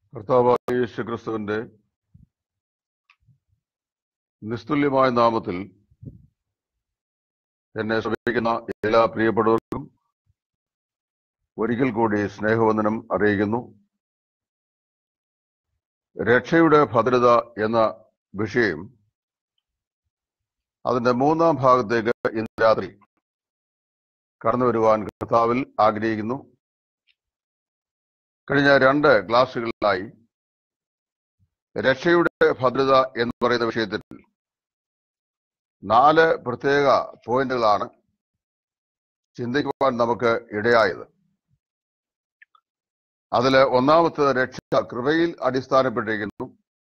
കർത്താവായ യേശു ക്രിസ്തുവിന്റെ നിസ്തുല്യമായ നാമത്തിൽ എന്നെ ശ്രമിക്കുന്ന എല്ലാ പ്രിയപ്പെട്ടവർക്കും ഒരിക്കൽ കൂടി സ്നേഹവന്ദനം അറിയിക്കുന്നു രക്ഷയുടെ ഭദ്രത എന്ന വിഷയം അതിന്റെ മൂന്നാം ഭാഗത്തേക്ക് ഇന്ന് രാത്രി കടന്നു വരുവാൻ കർത്താവിൽ ആഗ്രഹിക്കുന്നു കഴിഞ്ഞ രണ്ട് ക്ലാസ്സുകളിലായി രക്ഷയുടെ ഭദ്രത എന്ന് പറയുന്ന വിഷയത്തിൽ നാല് പ്രത്യേക പോയിന്റുകളാണ് ചിന്തിക്കുവാൻ നമുക്ക് ഇടയായത് അതില് ഒന്നാമത്തെ രക്ഷ കൃപയിൽ അടിസ്ഥാനപ്പെട്ടിരിക്കുന്നു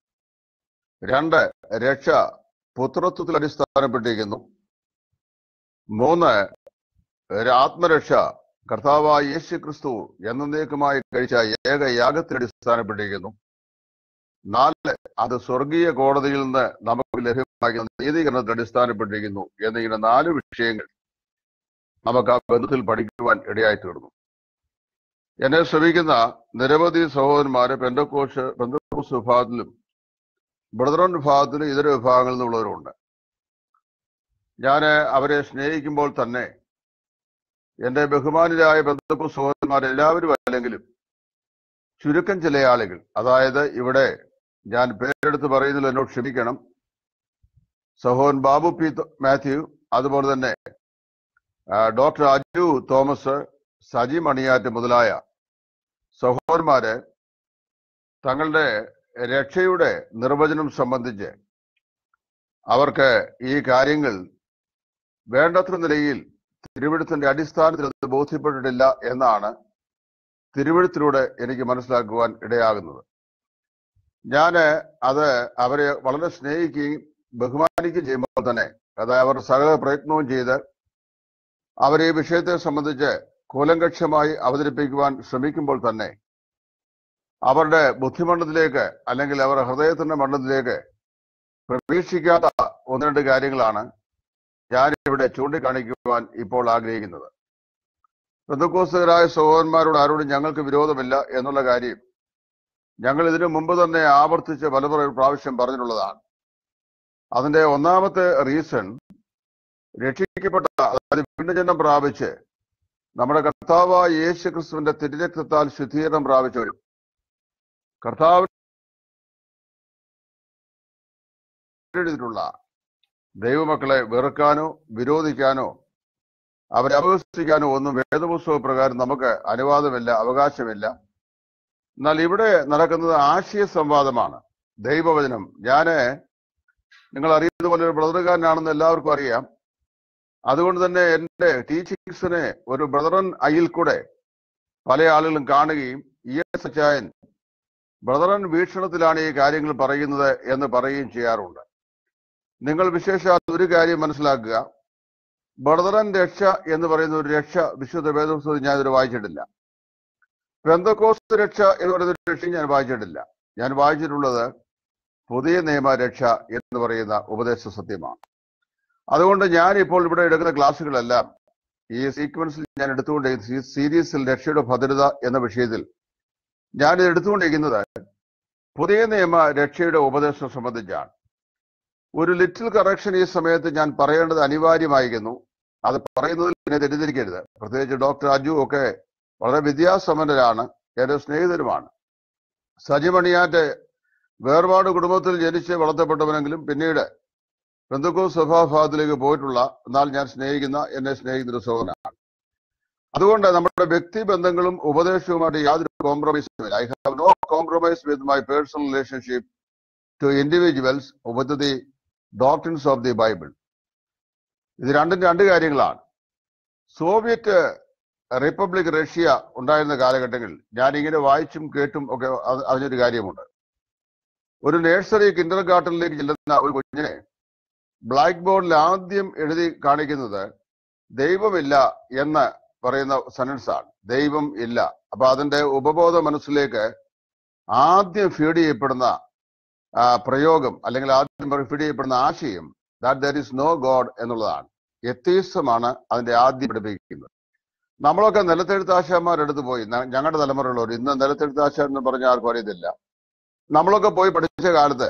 രണ്ട് രക്ഷ പുത്രത്വത്തിൽ അടിസ്ഥാനപ്പെട്ടിരിക്കുന്നു മൂന്ന് ആത്മരക്ഷ കർത്താവായ യേശു ക്രിസ്തു എന്നേക്കുമായി കഴിച്ച ഏക യാഗത്തിൽ അടിസ്ഥാനപ്പെട്ടിരിക്കുന്നു നാല് അത് സ്വർഗീയ കോടതിയിൽ നിന്ന് നമുക്ക് ലഭ്യമാക്കുന്ന നീതീകരണത്തിൽ അടിസ്ഥാനപ്പെട്ടിരിക്കുന്നു എന്നിങ്ങനെ നാല് വിഷയങ്ങൾ നമുക്ക് ആ ബന്ധത്തിൽ പഠിക്കുവാൻ ഇടയായി തീർന്നു എന്നെ ശ്രമിക്കുന്ന നിരവധി സഹോദരന്മാര് പെന്തക്കോസ് പെന്തക്കോസ് വിഭാഗത്തിലും ബ്രദറൻ വിഭാഗത്തിലും ഇതര വിഭാഗങ്ങളിൽ നിന്നുള്ളവരുണ്ട് ഞാൻ അവരെ സ്നേഹിക്കുമ്പോൾ തന്നെ എന്റെ ബഹുമാനിതരായ ബന്ധുക്കൾ സഹോദരന്മാർ എല്ലാവരും അല്ലെങ്കിലും ചുരുക്കം ചില ആളുകൾ അതായത് ഇവിടെ ഞാൻ പേരെടുത്ത് പറയുന്നതിൽ എന്നോട് ക്ഷമിക്കണം സഹോദരൻ ബാബു പി മാത്യു അതുപോലെ തന്നെ ഡോക്ടർ അജു തോമസ് സജി മണിയാറ്റ് മുതലായ സഹോദരന്മാര് തങ്ങളുടെ രക്ഷയുടെ നിർവചനം സംബന്ധിച്ച് അവർക്ക് ഈ കാര്യങ്ങൾ വേണ്ടത്ര നിലയിൽ തിരുവഴുത്തിന്റെ അടിസ്ഥാനത്തിൽ അത് ബോധ്യപ്പെട്ടിട്ടില്ല എന്നാണ് തിരുവഴുത്തിലൂടെ എനിക്ക് മനസ്സിലാക്കുവാൻ ഇടയാകുന്നത് ഞാൻ അത് അവരെ വളരെ സ്നേഹിക്കുകയും ബഹുമാനിക്കുകയും ചെയ്യുമ്പോൾ തന്നെ അത് അവർ സകല പ്രയത്നവും ചെയ്ത് അവരെ ഈ വിഷയത്തെ സംബന്ധിച്ച് കൂലങ്കക്ഷമായി അവതരിപ്പിക്കുവാൻ ശ്രമിക്കുമ്പോൾ തന്നെ അവരുടെ ബുദ്ധിമണ്ഡലത്തിലേക്ക് അല്ലെങ്കിൽ അവരുടെ ഹൃദയത്തിന്റെ മണ്ഡലത്തിലേക്ക് പ്രതീക്ഷിക്കാത്ത ഒന്ന് രണ്ട് കാര്യങ്ങളാണ് ഞാൻ ഇവിടെ ചൂണ്ടിക്കാണിക്കുവാൻ ഇപ്പോൾ ആഗ്രഹിക്കുന്നത് ബന്ധുക്കോസ്തകരായ സഹോദരന്മാരോട് ആരോടും ഞങ്ങൾക്ക് വിരോധമില്ല എന്നുള്ള കാര്യം ഞങ്ങൾ ഇതിനു മുമ്പ് തന്നെ ആവർത്തിച്ച് പല പ്രാവശ്യം പറഞ്ഞിട്ടുള്ളതാണ് അതിന്റെ ഒന്നാമത്തെ റീസൺ രക്ഷിക്കപ്പെട്ട അതായത് വീണ്ടുജന്മം പ്രാപിച്ച് നമ്മുടെ കർത്താവായ യേശു ക്രിസ്തുവിന്റെ തിരുരക്തത്താൽ ശുദ്ധീകരണം പ്രാപിച്ചവരും കർത്താവ് എഴുതിയിട്ടുള്ള ദൈവമക്കളെ വെറുക്കാനോ വിരോധിക്കാനോ അവരെ അപഹസിക്കാനോ ഒന്നും വേദപുസ്തക പ്രകാരം നമുക്ക് അനുവാദമില്ല അവകാശമില്ല എന്നാൽ ഇവിടെ നടക്കുന്നത് ആശയ സംവാദമാണ് ദൈവവചനം ഞാന് നിങ്ങൾ അറിയുന്ന പോലെ ഒരു ബ്രദറുകാരനാണെന്ന് എല്ലാവർക്കും അറിയാം അതുകൊണ്ട് തന്നെ എന്റെ ടീച്ചിങ്സിനെ ഒരു ബ്രദറൻ അയിൽ കൂടെ പല ആളുകളും കാണുകയും ഇ എസ് അച്ചായൻ ബ്രദറൻ വീക്ഷണത്തിലാണ് ഈ കാര്യങ്ങൾ പറയുന്നത് എന്ന് പറയുകയും ചെയ്യാറുണ്ട് നിങ്ങൾ വിശേഷാൽ ഒരു കാര്യം മനസ്സിലാക്കുക ബ്രദറൻ രക്ഷ എന്ന് പറയുന്ന ഒരു രക്ഷ വിശുദ്ധ വേദപുസ്തകത്തിൽ ഞാൻ ഇതുവരെ വായിച്ചിട്ടില്ല പെന്തക്കോസ് രക്ഷ എന്ന് പറയുന്ന ഒരു രക്ഷയും ഞാൻ വായിച്ചിട്ടില്ല ഞാൻ വായിച്ചിട്ടുള്ളത് പുതിയ നിയമ രക്ഷ എന്ന് പറയുന്ന ഉപദേശ സത്യമാണ് അതുകൊണ്ട് ഞാൻ ഇപ്പോൾ ഇവിടെ എടുക്കുന്ന ക്ലാസ്സുകളെല്ലാം ഈ സീക്വൻസിൽ ഞാൻ എടുത്തുകൊണ്ട് സീരീസിൽ രക്ഷയുടെ ഭദ്രത എന്ന വിഷയത്തിൽ ഞാൻ ഇത് എടുത്തുകൊണ്ടിരിക്കുന്നത് പുതിയ നിയമ രക്ഷയുടെ ഉപദേശം സംബന്ധിച്ചാണ് ഒരു ലിറ്റിൽ കറക്ഷൻ ഈ സമയത്ത് ഞാൻ പറയേണ്ടത് അനിവാര്യമായിരുന്നു അത് പറയുന്നതിൽ എന്നെ തെറ്റിദ്ധരിക്കരുത് പ്രത്യേകിച്ച് ഡോക്ടർ അജു ഒക്കെ വളരെ വിദ്യാസമ്പന്നരാണ് എന്റെ സ്നേഹിതരുമാണ് സജിമണിയാറ്റ് വേർപാട് കുടുംബത്തിൽ ജനിച്ച് വളർത്തപ്പെട്ടവനെങ്കിലും പിന്നീട് ബന്ധുക്കോ സ്വഭാവത്തിലേക്ക് പോയിട്ടുള്ള എന്നാൽ ഞാൻ സ്നേഹിക്കുന്ന എന്നെ സ്നേഹിക്കുന്ന ഒരു സഹോദരനാണ് അതുകൊണ്ട് നമ്മുടെ വ്യക്തിബന്ധങ്ങളും ഉപദേശവുമായിട്ട് യാതൊരു കോംപ്രമൈസും ഇല്ല I have no compromise with my personal relationship to individuals with the doctrines of the Bible ഇത് രണ്ടും രണ്ട് കാര്യങ്ങളാണ് സോവിയറ്റ് റിപ്പബ്ലിക് റഷ്യ ഉണ്ടായിരുന്ന കാലഘട്ടങ്ങളിൽ ഞാൻ ഇങ്ങനെ വായിച്ചും കേട്ടും ഒക്കെ അറിഞ്ഞൊരു കാര്യമുണ്ട് ഒരു നഴ്സറി കിൻഡർ ഗാർട്ടനിലേക്ക് ചെല്ലുന്ന ഒരു കുഞ്ഞിനെ ബ്ലാക്ക് ബോർഡിൽ ആദ്യം എഴുതി കാണിക്കുന്നത് ദൈവമില്ല എന്ന് പറയുന്ന സെനൻസ് ആണ് ദൈവം ഇല്ല അപ്പൊ അതിന്റെ ഉപബോധ മനസ്സിലേക്ക് ആദ്യം ഫീഡ് ചെയ്യപ്പെടുന്ന പ്രയോഗം അല്ലെങ്കിൽ ആദ്യം ഫീഡ് ചെയ്യപ്പെടുന്ന ആശയം that there is no God എന്നുള്ളതാണ് എത്തീസമാണ് അതിന്റെ ആദ്യം പഠിപ്പിക്കുന്നത് നമ്മളൊക്കെ നിലത്തെഴുത്താശാന്മാരെടുത്ത് പോയി ന- ഞങ്ങളുടെ തലമുറയുള്ളവർ ഇന്ന് നിലത്തെഴുത്താശ എന്ന് പറഞ്ഞ ആർക്കും അറിയത്തില്ല നമ്മളൊക്കെ പോയി പഠിച്ച കാലത്ത്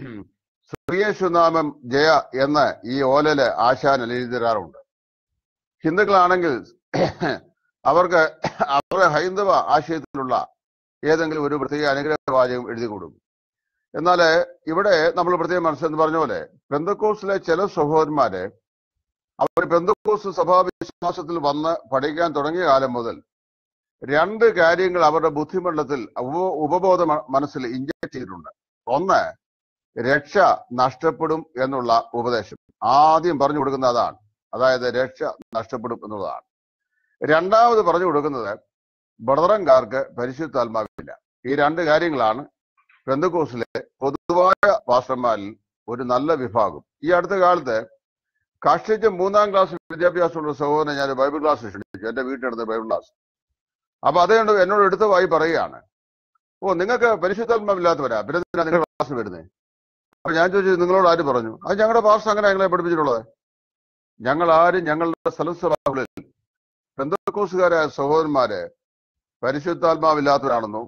ശ്രീയേശുനാമം ജയ എന്ന് ഈ ഓലയില് ആശാൻ എഴുതി തരാറുണ്ട് ഹിന്ദുക്കളാണെങ്കിൽ അവർക്ക് അവരുടെ ഹൈന്ദവ ആശയത്തിലുള്ള ഏതെങ്കിലും ഒരു പ്രത്യേക അനുഗ്രഹ വാചകം എഴുതി കൊടുക്കും എന്നാൽ ഇവിടെ നമ്മൾ പ്രത്യേകം മനസ്സിലെന്ന് പറഞ്ഞ പോലെ പെന്തക്കോസിലെ ചില സഹോദരന്മാര് അവർ പെന്തക്കോസ് സഭാവിശ്വാസത്തിൽ വന്ന് പഠിക്കാൻ തുടങ്ങിയ കാലം മുതൽ രണ്ട് കാര്യങ്ങൾ അവരുടെ ബുദ്ധിമണ്ഡലത്തിൽ ഉപ- ഉപബോധ മ- മനസ്സിൽ ഇഞ്ചക്ട് ചെയ്തിട്ടുണ്ട് ഒന്ന് രക്ഷ നഷ്ടപ്പെടും എന്നുള്ള ഉപദേശം ആദ്യം പറഞ്ഞു കൊടുക്കുന്ന അതാണ് അതായത് രക്ഷ നഷ്ടപ്പെടും എന്നുള്ളതാണ് രണ്ടാമത് പറഞ്ഞു കൊടുക്കുന്നത് ബ്രദറൻകാർക്ക് പരിശുദ്ധാത്മാവില്ല ഈ രണ്ട് കാര്യങ്ങളാണ് പെന്തക്കോസിലെ പൊതുവായ പാസ്റ്റർമാരിൽ ഒരു നല്ല വിഭാഗം ഈ അടുത്ത കാലത്ത് കഷ്ടിച്ച് മൂന്നാം ക്ലാസ് വിദ്യാഭ്യാസമുള്ള സഹോദരനെ ഞാൻ ബൈബിൾ ക്ലാസ് ക്ഷണിച്ചു എന്റെ വീട്ടിനടുത്ത് ബൈബിൾ ക്ലാസ് അപ്പൊ അതുകൊണ്ട് എന്നോട് എടുത്തതായി പറയുകയാണ് ഓ നിങ്ങൾക്ക് പരിശുദ്ധാത്മാവില്ലാത്തവരാ പിന്നെ എന്തിനാ നിങ്ങൾ ക്ലാസ് വരുന്നത് അപ്പൊ ഞാൻ ചോദിച്ചു നിങ്ങളോട് ആര് പറഞ്ഞു അത് ഞങ്ങളുടെ പാസ്റ്റർ അങ്ങനെ ഞങ്ങളെ പഠിപ്പിച്ചിട്ടുള്ളത് ഞങ്ങൾ ആരും ഞങ്ങളുടെ സ്ഥലസഭകളിൽ ബന്ധക്കോസുകാരായ സഹോദരന്മാര് പരിശുദ്ധാത്മാവില്ലാത്തവരാണെന്നോ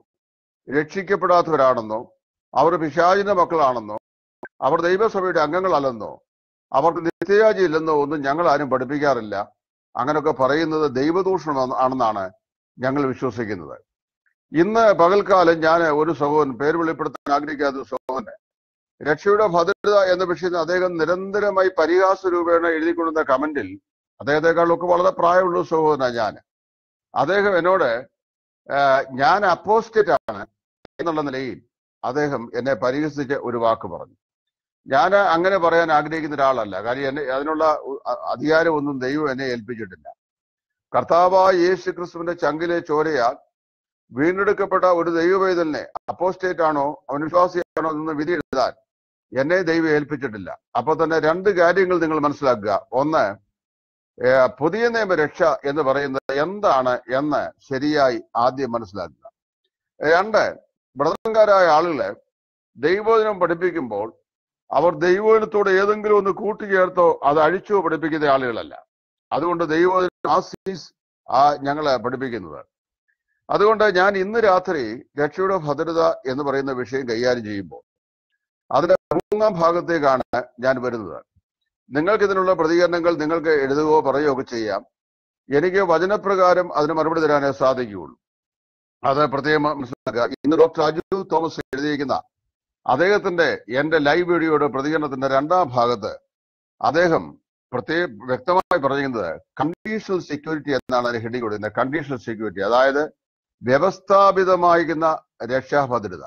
രക്ഷിക്കപ്പെടാത്തവരാണെന്നോ അവർ പിശാചിന്റെ മക്കളാണെന്നോ അവർ ദൈവസഭയുടെ അംഗങ്ങളല്ലെന്നോ അവർക്ക് നിത്യയാജി ഇല്ലെന്നോ ഒന്നും ഞങ്ങൾ ആരും പഠിപ്പിക്കാറില്ല അങ്ങനെയൊക്കെ പറയുന്നത് ദൈവദൂഷണം ആണെന്നാണ് ഞങ്ങൾ വിശ്വസിക്കുന്നത് ഇന്ന് പകൽക്കാലം ഞാൻ ഒരു സഹോദരൻ പേര് വെളിപ്പെടുത്താൻ ആഗ്രഹിക്കാത്ത സഹോദരൻ രക്ഷയുടെ ഭദ്രത എന്ന വിഷയത്തിൽ അദ്ദേഹം നിരന്തരമായി പരിഹാസ രൂപേണ എഴുതിക്കൊള്ളുന്ന കമന്റിൽ അദ്ദേഹത്തെക്കാളൊക്കെ വളരെ പ്രായമുള്ള സഹോദരനാണ് ഞാൻ അദ്ദേഹം എന്നോട് ആഹ്, ഞാൻ അപ്പോസ്റ്റേറ്റ് ആണ് എന്നുള്ള നിലയിൽ അദ്ദേഹം എന്നെ പരിഹസിച്ച് ഒരു വാക്ക് പറഞ്ഞു ഞാൻ അങ്ങനെ പറയാൻ ആഗ്രഹിക്കുന്ന ഒരാളല്ല കാര്യം എന്നെ അതിനുള്ള ഉ- അ- അധികാരമൊന്നും ദൈവം എന്നെ ഏൽപ്പിച്ചിട്ടില്ല കർത്താവായ യേശു ക്രിസ്തുവിന്റെ ചങ്കിലെ ചോരയാൽ വീണ്ടെടുക്കപ്പെട്ട ഒരു ദൈവവേദനെ അപ്പോസ്റ്റേറ്റ് ആണോ അവൻ വിശ്വാസിയാണോ എന്ന് വിധി എഴുതാൻ എന്നെ ദൈവം ഏൽപ്പിച്ചിട്ടില്ല അപ്പൊ തന്നെ രണ്ട് കാര്യങ്ങൾ നിങ്ങൾ മനസ്സിലാക്കുക ഒന്ന് ഏഹ്, പുതിയ നിയമ രക്ഷ എന്ന് പറയുന്നത് എന്താണ് എന്ന് ശരിയായി ആദ്യം മനസ്സിലാക്കുക രണ്ട് വ്രതക്കാരായ ആളുകളെ ദൈവദിനം പഠിപ്പിക്കുമ്പോൾ അവർ ദൈവദിനത്തോട് ഏതെങ്കിലും ഒന്ന് കൂട്ടിച്ചേർത്തോ അത് അഴിച്ചോ പഠിപ്പിക്കുന്ന ആളുകളല്ല അതുകൊണ്ട് ദൈവദിനം ആസീസ് ആ ഞങ്ങളെ പഠിപ്പിക്കുന്നത് അതുകൊണ്ട് ഞാൻ ഇന്ന് രാത്രി രക്ഷയുടെ ഭദ്രത എന്ന് പറയുന്ന വിഷയം കൈകാര്യം ചെയ്യുമ്പോൾ അതിന്റെ മൂന്നാം ഭാഗത്തേക്കാണ് ഞാൻ വരുന്നത് നിങ്ങൾക്ക് ഇതിനുള്ള പ്രതികരണങ്ങൾ നിങ്ങൾക്ക് എഴുതുകയോ പറയുകയോ ഒക്കെ ചെയ്യാം എനിക്ക് വചനപ്രകാരം അതിന് മറുപടി തരാനേ സാധിക്കുകയുള്ളൂ അത് പ്രത്യേകം മനസ്സിലാക്കുക ഇന്ന് ഡോക്ടർ അജു തോമസ് എഴുതിയിരിക്കുന്ന അദ്ദേഹത്തിന്റെ എന്റെ ലൈവ് വീഡിയോയുടെ പ്രതികരണത്തിന്റെ രണ്ടാം ഭാഗത്ത് അദ്ദേഹം പ്രത്യേക വ്യക്തമായി പറയുന്നത് കണ്ടീഷണൽ സെക്യൂരിറ്റി എന്നാണ് അതിന് ഹെഡിങ് കൊടുക്കുന്നത് കണ്ടീഷണൽ സെക്യൂരിറ്റി അതായത് വ്യവസ്ഥാപിതമായിരിക്കുന്ന രക്ഷാഭദ്രത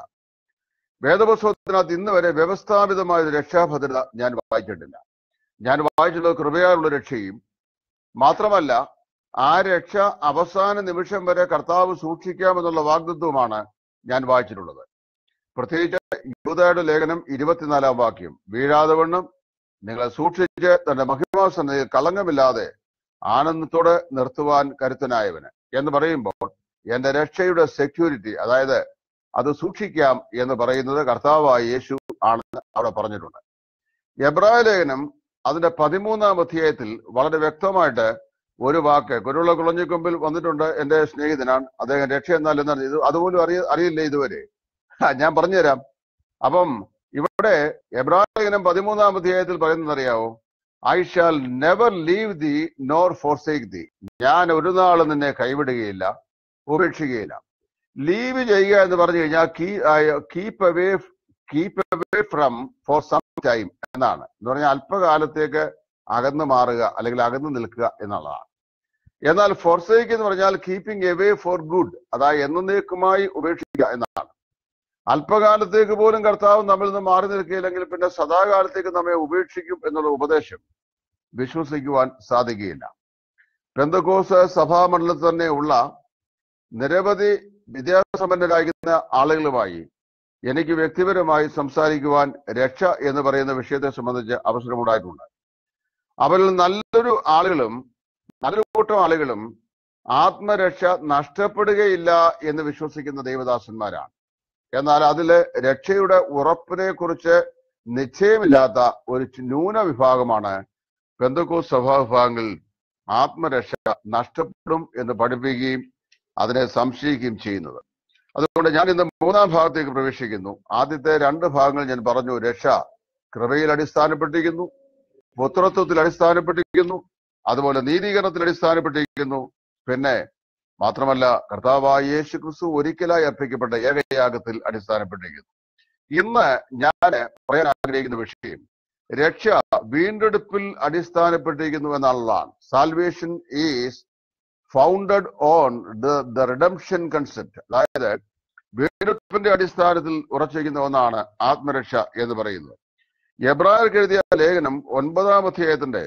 വേദപുസ്തകത്തിനകത്ത് ഇന്ന് വരെ വ്യവസ്ഥാപിതമായ ഒരു രക്ഷാഭദ്രത ഞാൻ വായിച്ചിട്ടില്ല ഞാൻ വായിച്ചുള്ളത് കൃപയാലുള്ള രക്ഷയും മാത്രമല്ല ആ രക്ഷ അവസാന നിമിഷം വരെ കർത്താവ് സൂക്ഷിക്കാമെന്നുള്ള വാഗ്ദത്വമാണ് ഞാൻ വായിച്ചിട്ടുള്ളത് പ്രത്യേകിച്ച് യൂതയുടെ ലേഖനം ഇരുപത്തിനാലാം വാക്യം വീഴാതെ വണ്ണം നിങ്ങളെ സൂക്ഷിച്ച് തന്റെ മഹിമാസന്നതിൽ കളങ്കമില്ലാതെ ആനന്ദത്തോടെ നിർത്തുവാൻ കരുത്തനായവന് എന്ന് പറയുമ്പോൾ എന്റെ രക്ഷയുടെ സെക്യൂരിറ്റി അതായത് അത് സൂക്ഷിക്കാം എന്ന് പറയുന്നത് കർത്താവായ യേശു ആണെന്ന് അവിടെ പറഞ്ഞിട്ടുണ്ട് എബ്രായ ലേഖനം അതിന്റെ പതിമൂന്നാം അധ്യായത്തിൽ വളരെ വ്യക്തമായിട്ട് ഒരു വാക്ക് കുരുള്ള കുളഞ്ഞിക്കൊമ്പിൽ വന്നിട്ടുണ്ട് എന്റെ സ്നേഹിതനാണ് അദ്ദേഹം രക്ഷ എന്നാൽ എന്താണ് ഇത് അതുപോലും അറിയ അറിയില്ല ഇതുവരെ ആ, ഞാൻ പറഞ്ഞുതരാം അപ്പം ഇവിടെ എബ്രാഹിം പതിമൂന്നാം അധ്യായത്തിൽ പറയുന്നത് അറിയാവോ I shall never leave thee nor forsake thee ഞാൻ ഒരു നാളും നിന്നെ കൈവിടുകയില്ല ഉപേക്ഷിക്കുകയില്ല ലീവ് ചെയ്യുക എന്ന് പറഞ്ഞു കഴിഞ്ഞാൽ keep away keep away from for some time എന്നാണ് എന്ന് പറഞ്ഞാൽ അല്പകാലത്തേക്ക് അകന്നു മാറുക അല്ലെങ്കിൽ അകന്നു നിൽക്കുക എന്നുള്ളതാണ് എന്നാൽ ഫോർസേക്ക് എന്ന് പറഞ്ഞാൽ കീപ്പിംഗ് എവേ ഫോർ ഗുഡ് അതായത് എന്നേക്കുമായി ഉപേക്ഷിക്കുക എന്നാണ് അല്പകാലത്തേക്ക് പോലും കർത്താവ് നമ്മിൽ നിന്ന് മാറി നിൽക്കുകയില്ലെങ്കിൽ പിന്നെ സദാകാലത്തേക്ക് നമ്മെ ഉപേക്ഷിക്കും എന്നുള്ള ഉപദേശം വിശ്വസിക്കുവാൻ സാധിക്കുകയില്ല പെന്തകോസ് സഭാമണ്ഡലത്തിൽ തന്നെ ഉള്ള നിരവധി വിദ്യാസമ്പന്നരായിരിക്കുന്ന ആളുകളുമായി എനിക്ക് വ്യക്തിപരമായി സംസാരിക്കുവാൻ രക്ഷ എന്ന് പറയുന്ന വിഷയത്തെ സംബന്ധിച്ച് അവസരമുണ്ടായിട്ടുണ്ട് അവരിൽ നല്ലൊരു ആളുകളും നല്ലൊരു കൂട്ടം ആളുകളും ആത്മരക്ഷ നഷ്ടപ്പെടുകയില്ല എന്ന് വിശ്വസിക്കുന്ന ദൈവദാസന്മാരാണ് എന്നാൽ അതില് രക്ഷയുടെ ഉറപ്പിനെ കുറിച്ച് നിശ്ചയമില്ലാത്ത ഒരു ചി- ന്യൂനവിഭാഗമാണ് പെന്തക്കോസ് സഭാവിഭാഗങ്ങളിൽ ആത്മരക്ഷ നഷ്ടപ്പെടും എന്ന് പഠിപ്പിക്കുകയും അതിനെ സംശയിക്കുകയും ചെയ്യുന്നത് അതുകൊണ്ട് ഞാൻ ഇന്ന് മൂന്നാം ഭാഗത്തേക്ക് പ്രവേശിക്കുന്നു ആദ്യത്തെ രണ്ട് ഭാഗങ്ങൾ ഞാൻ പറഞ്ഞു രക്ഷ കൃപയിൽ അടിസ്ഥാനപ്പെട്ടിരിക്കുന്നു പുത്രത്വത്തിൽ അടിസ്ഥാനപ്പെട്ടിരിക്കുന്നു അതുപോലെ നീതീകരണത്തിൽ അടിസ്ഥാനപ്പെട്ടിരിക്കുന്നു പിന്നെ മാത്രമല്ല കർത്താവായ യേശു ക്രിസ്തു ഒരിക്കലായി അർപ്പിക്കപ്പെട്ട ഏകയാഗത്തിൽ അടിസ്ഥാനപ്പെട്ടിരിക്കുന്നു ഇന്ന് ഞാൻ പറയാൻ ആഗ്രഹിക്കുന്ന വിഷയം രക്ഷ വീണ്ടെടുപ്പിൽ അടിസ്ഥാനപ്പെട്ടിരിക്കുന്നു എന്നുള്ളതാണ് salvation is founded on the redemption concept അതായത് വീണ്ടെടുപ്പിന്റെ അടിസ്ഥാനത്തിൽ ഉറച്ചിരിക്കുന്ന ഒന്നാണ് ആത്മരക്ഷ എന്ന് പറയുന്നത് എബ്രായർക്ക് എഴുതിയ ലേഖനം ഒൻപതാം അധ്യായത്തിന്റെ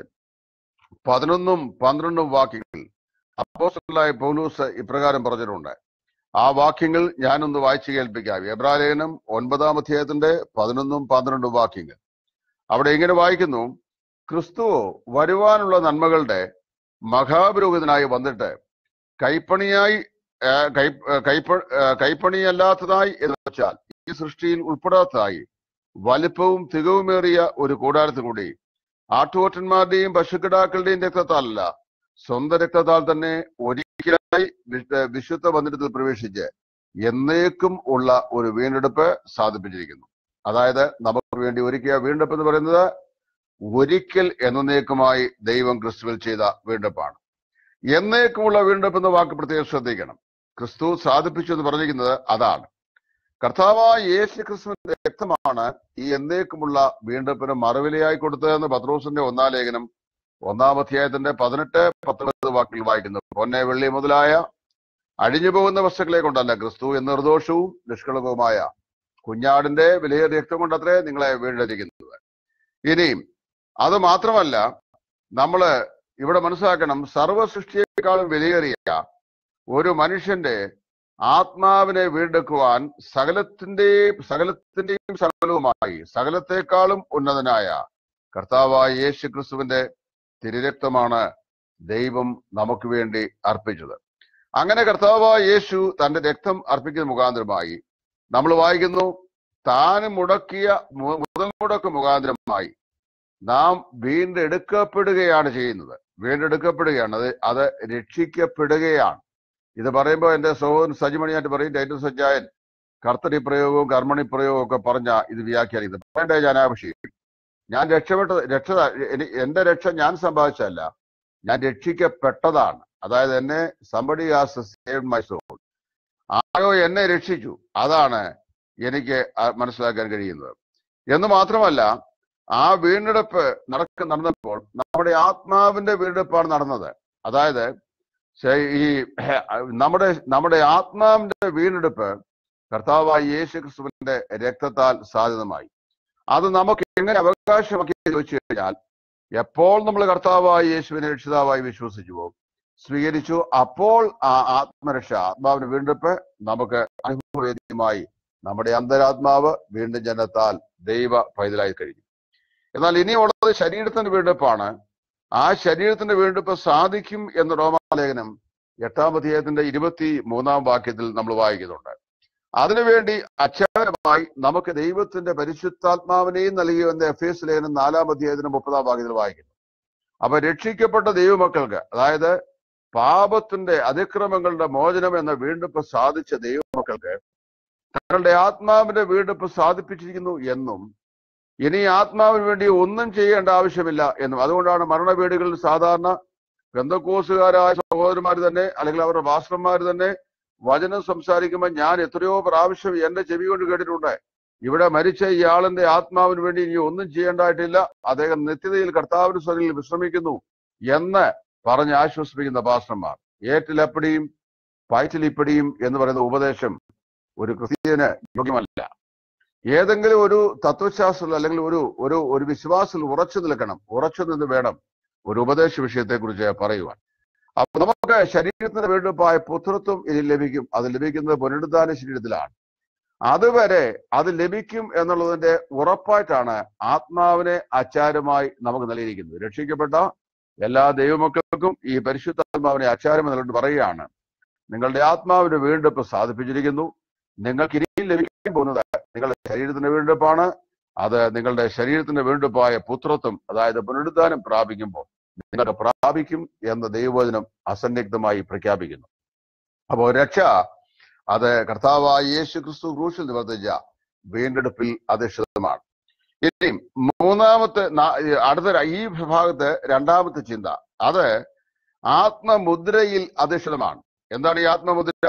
പതിനൊന്നും പന്ത്രണ്ടും വാക്യങ്ങൾ അപ്പോസ്റ്റലായ പൗലൂസ് ഇപ്രകാരം പറഞ്ഞിട്ടുണ്ട് ആ വാക്യങ്ങൾ ഞാനൊന്ന് വായിച്ചു കേൾപ്പിക്കാം എബ്രായ ലേഖനം ഒൻപതാം അധ്യായത്തിന്റെ പതിനൊന്നും പന്ത്രണ്ടും വാക്യങ്ങൾ അവിടെ ഇങ്ങനെ വായിക്കുന്നു ക്രിസ്തു വരുവാനുള്ള നന്മകളുടെ മഹാപുരോഹിതനായി വന്നിട്ട് കൈപ്പണിയായി ആ, കൈ ആ, കൈപ്പ ആ, കൈപ്പണിയല്ലാത്തതായി എന്ന് വെച്ചാൽ ഈ സൃഷ്ടിയിൽ ഉൾപ്പെടാത്തതായി വലിപ്പവും തികവുമേറിയ ഒരു കൂടാരത്തിൽ കൂടി ആട്ടുകൊറ്റന്മാരുടെയും പശുക്കിടാക്കളുടെയും രക്തത്താലല്ല സ്വന്തം രക്തത്താൽ തന്നെ ഒരിക്കലായി വി- വിശുദ്ധ മന്ദിരത്തിൽ പ്രവേശിച്ച് എന്നേക്കും ഉള്ള ഒരു വീണ്ടെടുപ്പ് സാധിപ്പിച്ചിരിക്കുന്നു അതായത് നമുക്ക് വേണ്ടി ഒരുക്കിയ വീണ്ടെടുപ്പ് എന്ന് പറയുന്നത് ഒരിക്കൽ എന്നേക്കുമായി ദൈവം ക്രിസ്തുവിൽ ചെയ്ത വീണ്ടെടുപ്പാണ് എന്നേക്കുമുള്ള വീണ്ടെടുപ്പ് എന്ന വാക്ക് പ്രത്യേകം ശ്രദ്ധിക്കണം ക്രിസ്തു സാധിപ്പിച്ചു എന്ന് പറഞ്ഞിരിക്കുന്നത് അതാണ് കർത്താവായ യേശു ക്രിസ്തുവിന്റെ രക്തമാണ് ഈ എന്നേക്കുമുള്ള വീണ്ടെടുപ്പിന് മറുവിലയായി കൊടുത്തതെന്ന് പത്രോസിന്റെ ഒന്നാം ലേഖനം ഒന്നാം അധ്യായത്തിന്റെ പതിനെട്ട് പത്തൊമ്പത് വാക്കിൽ വായിക്കുന്നു പൊന്നെ വെള്ളി മുതലായ അഴിഞ്ഞു പോകുന്ന വസ്തുക്കളെ കൊണ്ടല്ല ക്രിസ്തു എന്ന നിർദോഷവും നിഷ്കളങ്കവുമായ കുഞ്ഞാടിന്റെ വിലയേറിയ രക്തം കൊണ്ടത്രേ നിങ്ങളെ വീണ്ടെടുക്കുന്നത് ഇനിയും അത് മാത്രമല്ല നമ്മള് ഇവിടെ മനസ്സിലാക്കണം സർവ്വ സൃഷ്ടിയെക്കാളും വിലയേറിയ ഒരു മനുഷ്യന്റെ ആത്മാവിനെ വീണ്ടെടുക്കുവാൻ സകലത്തിന്റെയും സകലത്തിന്റെയും സകലവുമായി സകലത്തെക്കാളും ഉന്നതനായ കർത്താവായ യേശു ക്രിസ്തുവിന്റെ തിരുരക്തമാണ് ദൈവം നമുക്ക് വേണ്ടി അർപ്പിച്ചത് അങ്ങനെ കർത്താവായ യേശു തന്റെ രക്തം അർപ്പിക്കുന്ന മുഖാന്തരമായി നമ്മൾ വായിക്കുന്നു താൻ മുടക്കിയ മു- മുതൽ മുടക്ക് മുഖാന്തരമായി നാം വീണ്ടെടുക്കപ്പെടുകയാണ് ചെയ്യുന്നത് വീണ്ടെടുക്കപ്പെടുകയാണ് അത് അത് രക്ഷിക്കപ്പെടുകയാണ് ഇത് പറയുമ്പോൾ എന്റെ സഹോദരൻ സജിമണിയായിട്ട് പറയും ടൈറ്റസ് സജ്ജായൻ കർത്തരി പ്രയോഗവും കർമ്മണി പ്രയോഗവും ഒക്കെ പറഞ്ഞ ഇത് വ്യാഖ്യാനിക്കുന്നത് പറയണ്ടേ ഞാൻ ആ വിഷയം ഞാൻ രക്ഷപ്പെട്ട രക്ഷ എനി- എന്റെ രക്ഷ ഞാൻ സമ്പാദിച്ചല്ല ഞാൻ രക്ഷിക്കപ്പെട്ടതാണ് അതായത് എന്നെ somebody has save my soul ആരോ എന്നെ രക്ഷിച്ചു അതാണ് എനിക്ക് ആ- മനസ്സിലാക്കാൻ കഴിയുന്നത് എന്ന് മാത്രമല്ല ആ വീണ്ടെടുപ്പ് നടക്ക നടന്നപ്പോൾ നമ്മുടെ ആത്മാവിന്റെ വീണ്ടെടുപ്പാണ് നടന്നത് അതായത് ശ- ഈ നമ്മുടെ നമ്മുടെ ആത്മാവിന്റെ വീണ്ടെടുപ്പ് കർത്താവായ യേശു ക്രിസ്തുവിന്റെ രക്തത്താൽ സാധ്യതമായി അത് നമുക്ക് എങ്ങനെ അവകാശമാക്കി ചോദിച്ചു കഴിഞ്ഞാൽ എപ്പോൾ നമ്മൾ കർത്താവായ യേശുവിനെ രക്ഷിതാവായി വിശ്വസിച്ചുവോ സ്വീകരിച്ചു അപ്പോൾ ആ ആത്മരക്ഷ ആത്മാവിന്റെ വീണ്ടെടുപ്പ് നമുക്ക് അനുഭവവേദ്യമായി നമ്മുടെ അന്തരാത്മാവ് വീണ്ടും ജനത്താൽ ദൈവ പൈതലായി കഴിഞ്ഞു എന്നാൽ ഇനിയുള്ളത് ശരീരത്തിന്റെ വീണ്ടെടുപ്പാണ് ആ ശരീരത്തിന്റെ വീണ്ടെടുപ്പ് സാധിക്കും എന്ന് റോമാലേഖനം എട്ടാം അധ്യായത്തിന്റെ ഇരുപത്തി മൂന്നാം വാക്യത്തിൽ നമ്മൾ വായിക്കുന്നുണ്ട് അതിനുവേണ്ടി അച്ചാരമായി നമുക്ക് ദൈവത്തിന്റെ പരിശുദ്ധാത്മാവിനെയും നൽകിയെന്ന് എഫ് എസ് ലേഖനം നാലാം അധ്യായത്തിന് മുപ്പതാം വാക്യത്തിൽ വായിക്കുന്നു അപ്പൊ രക്ഷിക്കപ്പെട്ട ദൈവമക്കൾക്ക് അതായത് പാപത്തിന്റെ അതിക്രമങ്ങളുടെ മോചനം എന്ന വീണ്ടെടുപ്പ് സാധിച്ച ദൈവമക്കൾക്ക് തങ്ങളുടെ ആത്മാവിന്റെ വീണ്ടെടുപ്പ് സാധിപ്പിച്ചിരിക്കുന്നു എന്നും ഇനി ആത്മാവിന് വേണ്ടി ഒന്നും ചെയ്യേണ്ട ആവശ്യമില്ല എന്നും അതുകൊണ്ടാണ് മരണവീടുകളിൽ സാധാരണ ബന്ധക്കോസുകാരായ സഹോദരന്മാർ തന്നെ അല്ലെങ്കിൽ അവരുടെ ഭാഷന്മാർ തന്നെ വചനം സംസാരിക്കുമ്പോൾ ഞാൻ എത്രയോ പ്രാവശ്യം എന്റെ ചെവി കൊണ്ട് കേട്ടിട്ടുണ്ട് ഇവിടെ മരിച്ച ഇയാളിന്റെ ആത്മാവിന് വേണ്ടി ഇനി ഒന്നും ചെയ്യേണ്ടതായിട്ടില്ല അദ്ദേഹം നിത്യതയിൽ കർത്താവിന് സ്വരിൽ വിശ്രമിക്കുന്നു എന്ന് പറഞ്ഞ് ആശ്വസിപ്പിക്കുന്ന ഭാഷന്മാർ ഏറ്റിലപ്പടിയും പയറ്റിലിപ്പടിയും എന്ന് പറയുന്ന ഉപദേശം ഒരു ക്രിസ്ത്യന് യോഗ്യമല്ല ഏതെങ്കിലും ഒരു തത്വശാസ്ത്രത്തിൽ അല്ലെങ്കിൽ ഒരു ഒരു ഒരു വിശ്വാസത്തിൽ ഉറച്ചു നിൽക്കണം ഉറച്ചു നിന്ന് വേണം ഒരു ഉപദേശ വിഷയത്തെ കുറിച്ച് പറയുവാൻ അപ്പൊ നമുക്ക് ശരീരത്തിന്റെ വീണ്ടെടുപ്പായ പുത്രത്വം ഇനി ലഭിക്കും അത് ലഭിക്കുന്നത് പുനരുദ്ധാന ശരീരത്തിലാണ് അതുവരെ അത് ലഭിക്കും എന്നുള്ളതിന്റെ ഉറപ്പായിട്ടാണ് ആത്മാവിനെ ആചാരമായി നമുക്ക് നൽകിയിരിക്കുന്നത് രക്ഷിക്കപ്പെട്ട എല്ലാ ദൈവമക്കൾക്കും ഈ പരിശുദ്ധാത്മാവിനെ ആചാരം എന്നുള്ളത് പറയുകയാണ് നിങ്ങളുടെ ആത്മാവിന്റെ വീണ്ടെടുപ്പ് സാധിപ്പിച്ചിരിക്കുന്നു നിങ്ങൾക്ക് ഇനിയും ലഭിക്കാൻ പോകുന്നത് നിങ്ങളുടെ ശരീരത്തിന്റെ വീണ്ടെടുപ്പാണ് അത് നിങ്ങളുടെ ശരീരത്തിന്റെ വീണ്ടെടുപ്പായ പുത്രത്വം അതായത് പുനരുദ്ധാനം പ്രാപിക്കുമ്പോൾ നിങ്ങൾക്ക് പ്രാപിക്കും എന്ന ദൈവവചനം അസന്നിഗ്ധമായി പ്രഖ്യാപിക്കുന്നു അപ്പോൾ രക്ഷ അത് കർത്താവായ യേശു ക്രിസ്തു ക്രൂശിൽ നിവർത്തിച്ച വീണ്ടെടുപ്പിൽ അധിഷ്ഠിതമാണ് ഇനി മൂന്നാമത്തെ നാ- അടുത്ത ര- ഈ വിഭാഗത്ത് രണ്ടാമത്തെ ചിന്ത അത് ആത്മമുദ്രയിൽ അധിഷ്ഠിതമാണ് എന്താണ് ഈ ആത്മമുദ്ര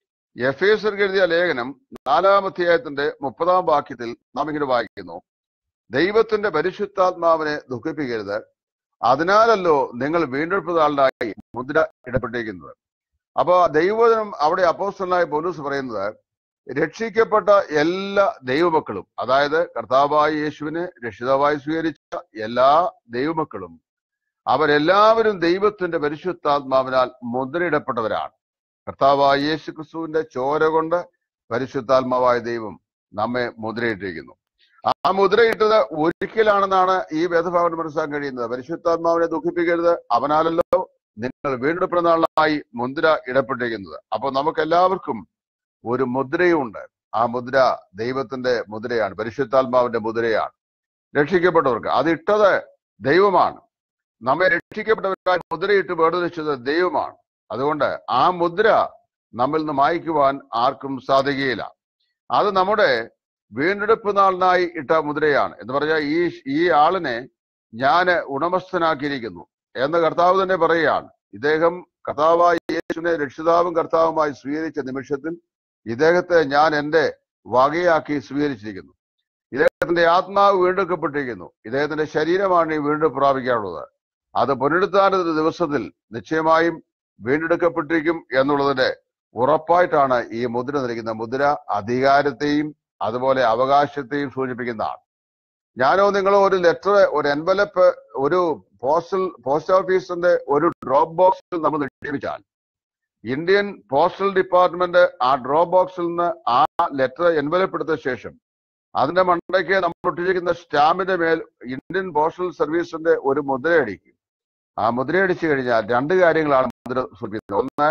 എഫ് എസ് എഴുതിയ ലേഖനം നാലാം അധ്യായത്തിന്റെ മുപ്പതാം വാക്യത്തിൽ നാം ഇങ്ങനെ വായിക്കുന്നു ദൈവത്തിന്റെ പരിശുദ്ധാത്മാവിനെ ദുഃഖിപ്പിക്കരുത് അതിനാലല്ലോ നിങ്ങൾ വീണ്ടെടുപ്പതാളിനായി മുദ്ര ഇടപെട്ടിരിക്കുന്നത് അപ്പൊ ദൈവവചനം അവിടെ അപ്പോസ്റ്റലായ പോലീസ് പറയുന്നത് രക്ഷിക്കപ്പെട്ട എല്ലാ ദൈവമക്കളും അതായത് കർത്താവായ യേശുവിനെ രക്ഷിതാവായി സ്വീകരിച്ച എല്ലാ ദൈവമക്കളും അവരെല്ലാവരും ദൈവത്തിന്റെ പരിശുദ്ധാത്മാവിനാൽ മുദ്രയിടപ്പെട്ടവരാണ് കർത്താവായ യേശു ക്രിസ്തുവിന്റെ ചോര കൊണ്ട് പരിശുദ്ധാത്മാവായ ദൈവം നമ്മെ മുദ്രയിട്ടിരിക്കുന്നു ആ മുദ്രയിട്ടത് ഒരിക്കലാണെന്നാണ് ഈ വേദഭാവന മനസ്സിലാക്കാൻ കഴിയുന്നത് പരിശുദ്ധാത്മാവിനെ ദുഃഖിപ്പിക്കരുത് അവനാലല്ലോ നിങ്ങൾ വീണ്ടെടുപ്പെടുന്ന നാളിലായി മുദ്ര ഇടപ്പെട്ടിരിക്കുന്നത് അപ്പൊ നമുക്ക് എല്ലാവർക്കും ഒരു മുദ്രയുണ്ട് ആ മുദ്ര ദൈവത്തിന്റെ മുദ്രയാണ് പരിശുദ്ധാത്മാവിന്റെ മുദ്രയാണ് രക്ഷിക്കപ്പെട്ടവർക്ക് അത് ഇട്ടത് ദൈവമാണ് നമ്മെ രക്ഷിക്കപ്പെട്ടവർക്കായി മുദ്രയിട്ട് വേർതിരിച്ചത് ദൈവമാണ് അതുകൊണ്ട് ആ മുദ്ര നമ്മിൽ നിന്ന് മായ്ക്കുവാൻ ആർക്കും സാധിക്കുകയില്ല അത് നമ്മുടെ വീണ്ടെടുപ്പ് നാളിനായി ഇട്ട മുദ്രയാണ് എന്ന് പറഞ്ഞാൽ ഈ ഈ ആളിനെ ഞാൻ ഉടമസ്ഥനാക്കിയിരിക്കുന്നു എന്ന് കർത്താവ് തന്നെ പറയുകയാണ് ഇദ്ദേഹം കർത്താവായ യേശുവിനെ രക്ഷിതാവും കർത്താവുമായി സ്വീകരിച്ച നിമിഷത്തിൽ ഇദ്ദേഹത്തെ ഞാൻ എന്റെ വകയാക്കി സ്വീകരിച്ചിരിക്കുന്നു ഇദ്ദേഹത്തിന്റെ ആത്മാവ് വീണ്ടെടുക്കപ്പെട്ടിരിക്കുന്നു ഇദ്ദേഹത്തിന്റെ ശരീരമാണ് ഈ വീണ്ടും പ്രാപിക്കാനുള്ളത് അത് പുനരുദ്ധാനത്തിന്റെ ദിവസത്തിൽ നിശ്ചയമായും വീണ്ടെടുക്കപ്പെട്ടിരിക്കും എന്നുള്ളതിന്റെ ഉറപ്പായിട്ടാണ് ഈ മുദ്ര നൽകുന്ന മുദ്ര അധികാരത്തെയും അതുപോലെ അവകാശത്തെയും സൂചിപ്പിക്കുന്നതാണ് ഞാനോ നിങ്ങളോ ഒരു ലെറ്റർ ഒരു എൻവലപ്പ് ഒരു പോസ്റ്റൽ പോസ്റ്റ് ഓഫീസിന്റെ ഒരു ഡ്രോപ്പ് ബോക്സിൽ നമ്മൾ നിക്ഷേപിച്ചാൽ ഇന്ത്യൻ പോസ്റ്റൽ ഡിപ്പാർട്ട്മെന്റ് ആ ഡ്രോപ്പ് ബോക്സിൽ നിന്ന് ആ ലെറ്റർ എൻവലപ്പ് എടുത്ത ശേഷം അതിന്റെ മണ്ടയ്ക്ക് നമ്മൾ ഒട്ടിച്ചിരിക്കുന്ന സ്റ്റാമ്പിന്റെ മേൽ ഇന്ത്യൻ പോസ്റ്റൽ സർവീസിന്റെ ഒരു മുദ്രയടിക്കും ആ മുദ്രയടിച്ചു കഴിഞ്ഞാൽ രണ്ട് കാര്യങ്ങളാണ് മുദ്ര സൂചിപ്പിക്കുന്നത് ഒന്ന്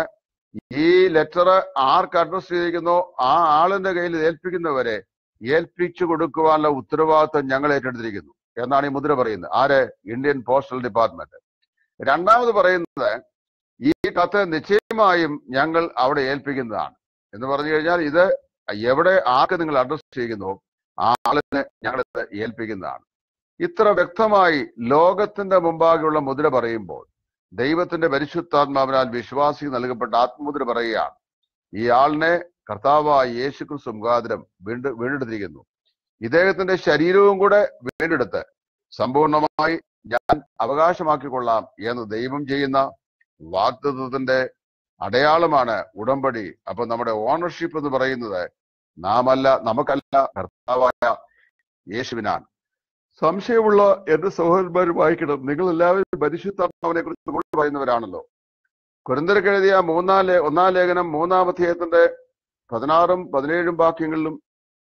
ഈ ലെറ്റർ ആർക്ക് അഡ്രസ് ചെയ്തിരിക്കുന്നോ ആ ആളിന്റെ കയ്യിൽ ഏൽപ്പിക്കുന്നവരെ ഏൽപ്പിച്ചു കൊടുക്കുവാനുള്ള ഉത്തരവാദിത്വം ഞങ്ങൾ ഏറ്റെടുത്തിരിക്കുന്നു എന്നാണ് ഈ മുദ്ര പറയുന്നത് ആര് ഇന്ത്യൻ പോസ്റ്റൽ ഡിപ്പാർട്ട്മെന്റ് രണ്ടാമത് പറയുന്നത് ഈ കത്ത് നിശ്ചയമായും ഞങ്ങൾ അവിടെ ഏൽപ്പിക്കുന്നതാണ് എന്ന് പറഞ്ഞു കഴിഞ്ഞാൽ ഇത് എവിടെ ആർക്ക് നിങ്ങൾ അഡ്രസ് ചെയ്യുന്നു ആ ആളിനെ ഞങ്ങൾ ഏൽപ്പിക്കുന്നതാണ് ഇത്ര വ്യക്തമായി ലോകത്തിന്റെ മുമ്പാകെയുള്ള മുദ്ര പറയുമ്പോൾ ദൈവത്തിന്റെ പരിശുദ്ധാത്മാവിനാൽ വിശ്വാസി നൽകപ്പെട്ട ആത്മമുദ്ര പറയുകയാണ് ഈ ആളിനെ കർത്താവായ യേശു ക്രിസ്തു മുഖാന്തരം വീണ്ട് വീണ്ടെടുത്തിരിക്കുന്നു ഇദ്ദേഹത്തിന്റെ ശരീരവും കൂടെ വീണ്ടെടുത്ത് സമ്പൂർണമായി ഞാൻ അവകാശമാക്കിക്കൊള്ളാം എന്ന് ദൈവം ചെയ്യുന്ന വാഗ്ദത്വത്തിന്റെ അടയാളമാണ് ഉടമ്പടി അപ്പൊ നമ്മുടെ ഓണർഷിപ്പ് എന്ന് പറയുന്നത് നാമല്ല നമുക്കല്ല കർത്താവായ യേശുവിനാണ് സംശയമുള്ള എന്റെ സഹോദരന്മാർ വായിക്കണം നിങ്ങൾ എല്ലാവരും പരിശുദ്ധാത്മാവിനെ കുറിച്ച് കൂടുതൽ പറയുന്നവരാണല്ലോ കുരന്തരക്ക് എഴുതിയ മൂന്നാം ലേ ഒന്നാം ലേഖനം മൂന്നാം അധ്യായത്തിന്റെ പതിനാറും പതിനേഴും വാക്യങ്ങളിലും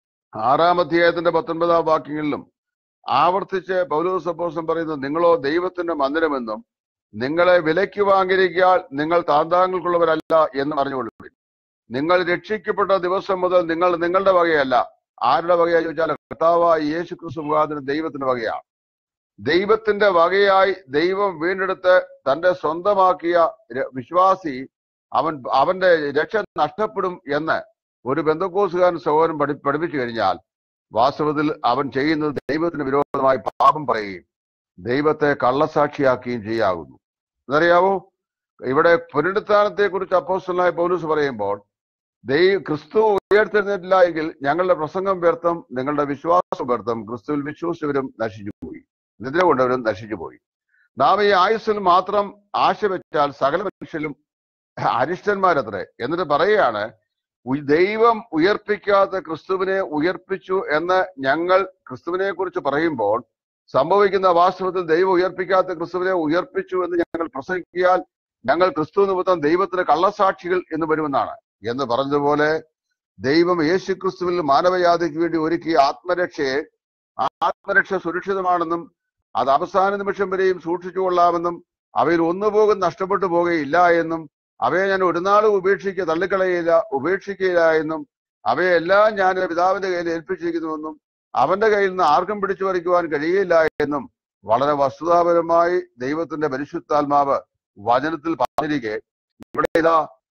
ആറാം അധ്യായത്തിന്റെ പത്തൊൻപതാം വാക്യങ്ങളിലും ആവർത്തിച്ച് പൗലോസ് അപ്പോസ്തലൻ പറയുന്നത് നിങ്ങളോ ദൈവത്തിന്റെ മന്ദിരമെന്നും നിങ്ങളെ വിലയ്ക്ക് വാങ്ങിയിരിക്കാൻ നിങ്ങൾ താന്താങ്ങൾക്കുള്ളവരല്ല എന്ന് അറിഞ്ഞുകൊള്ളുവിൻ നിങ്ങൾ രക്ഷിക്കപ്പെട്ട ദിവസം മുതൽ നിങ്ങൾ നിങ്ങളുടെ വകയല്ല ആരുടെ വകയാ ചോദിച്ചാൽ കർത്താവായ യേശു ക്രിസ്തു മുഖാന്തരം ദൈവത്തിന്റെ വകയാണ് ദൈവത്തിന്റെ വകയായി ദൈവം വീണ്ടെടുത്ത് തന്റെ സ്വന്തമാക്കിയ ര- വിശ്വാസി അവൻ അവന്റെ രക്ഷ നഷ്ടപ്പെടും എന്ന് ഒരു ബന്ധക്കോസുകാരൻ സഹോദരൻ പഠി പഠിപ്പിച്ചു കഴിഞ്ഞാൽ വാസ്തവത്തിൽ അവൻ ചെയ്യുന്നത് ദൈവത്തിന് വിരോധമായി പാപം പറയുകയും ദൈവത്തെ കള്ളസാക്ഷിയാക്കുകയും ചെയ്യാകുന്നു എന്നറിയാവോ ഇവിടെ പുനരുത്ഥാനത്തെ കുറിച്ച് അപ്പോസ്റ്റലായ പൗലൂസ് പറയുമ്പോൾ ദൈവ ക്രിസ്തു ഉയർത്തെഴുന്നേറ്റില്ല എങ്കിൽ ഞങ്ങളുടെ പ്രസംഗം വ്യർത്ഥം നിങ്ങളുടെ വിശ്വാസം വ്യർത്ഥം ക്രിസ്തുവിൽ വിശ്വസിച്ചവരും നശിച്ചു പോയി നിദ്ര കൊണ്ടവരും നശിച്ചു പോയി നാം ഈ ആയുസ്സിൽ മാത്രം ആശ വെച്ചാൽ സകല മനുഷ്യരും അരിഷ്ടന്മാരത്രേ എന്നിട്ട് പറയുകയാണ് ഉയ് ദൈവം ഉയർപ്പിക്കാത്ത ക്രിസ്തുവിനെ ഉയർപ്പിച്ചു എന്ന് ഞങ്ങൾ ക്രിസ്തുവിനെ കുറിച്ച് പറയുമ്പോൾ സംഭവിക്കുന്ന വാസ്തവത്തിൽ ദൈവം ഉയർപ്പിക്കാത്ത ക്രിസ്തുവിനെ ഉയർപ്പിച്ചു എന്ന് ഞങ്ങൾ പ്രസംഗിക്കാൽ ഞങ്ങൾ ക്രിസ്തു നിമിത്തം ദൈവത്തിന് കള്ളസാക്ഷികൾ എന്ന് വരുമെന്നാണ് എന്ന് പറഞ്ഞതുപോലെ ദൈവം യേശു ക്രിസ്തുവിൽ മാനവജാതിക്ക് വേണ്ടി ഒരുക്കിയ ആത്മരക്ഷയെ ആ ആത്മരക്ഷ സുരക്ഷിതമാണെന്നും അത് അവസാന നിമിഷം വരെയും സൂക്ഷിച്ചു കൊള്ളാമെന്നും അവയിൽ ഒന്നുപോകും നഷ്ടപ്പെട്ടു പോകുകയില്ല എന്നും അവയെ ഞാൻ ഒരു നാളും ഉപേക്ഷിക്കുക തള്ളിക്കളയില്ല ഉപേക്ഷിക്കുകയില്ല എന്നും അവയെല്ലാം ഞാൻ പിതാവിന്റെ കയ്യിൽ ഏൽപ്പിച്ചിരിക്കുന്നുവെന്നും അവന്റെ കയ്യിൽ നിന്ന് ആർക്കും പിടിച്ചു പറിക്കുവാൻ കഴിയില്ല എന്നും വളരെ വസ്തുതാപരമായി ദൈവത്തിന്റെ പരിശുദ്ധാത്മാവ് വചനത്തിൽ പറഞ്ഞിരിക്കെ ഇവിടെ ഇതാ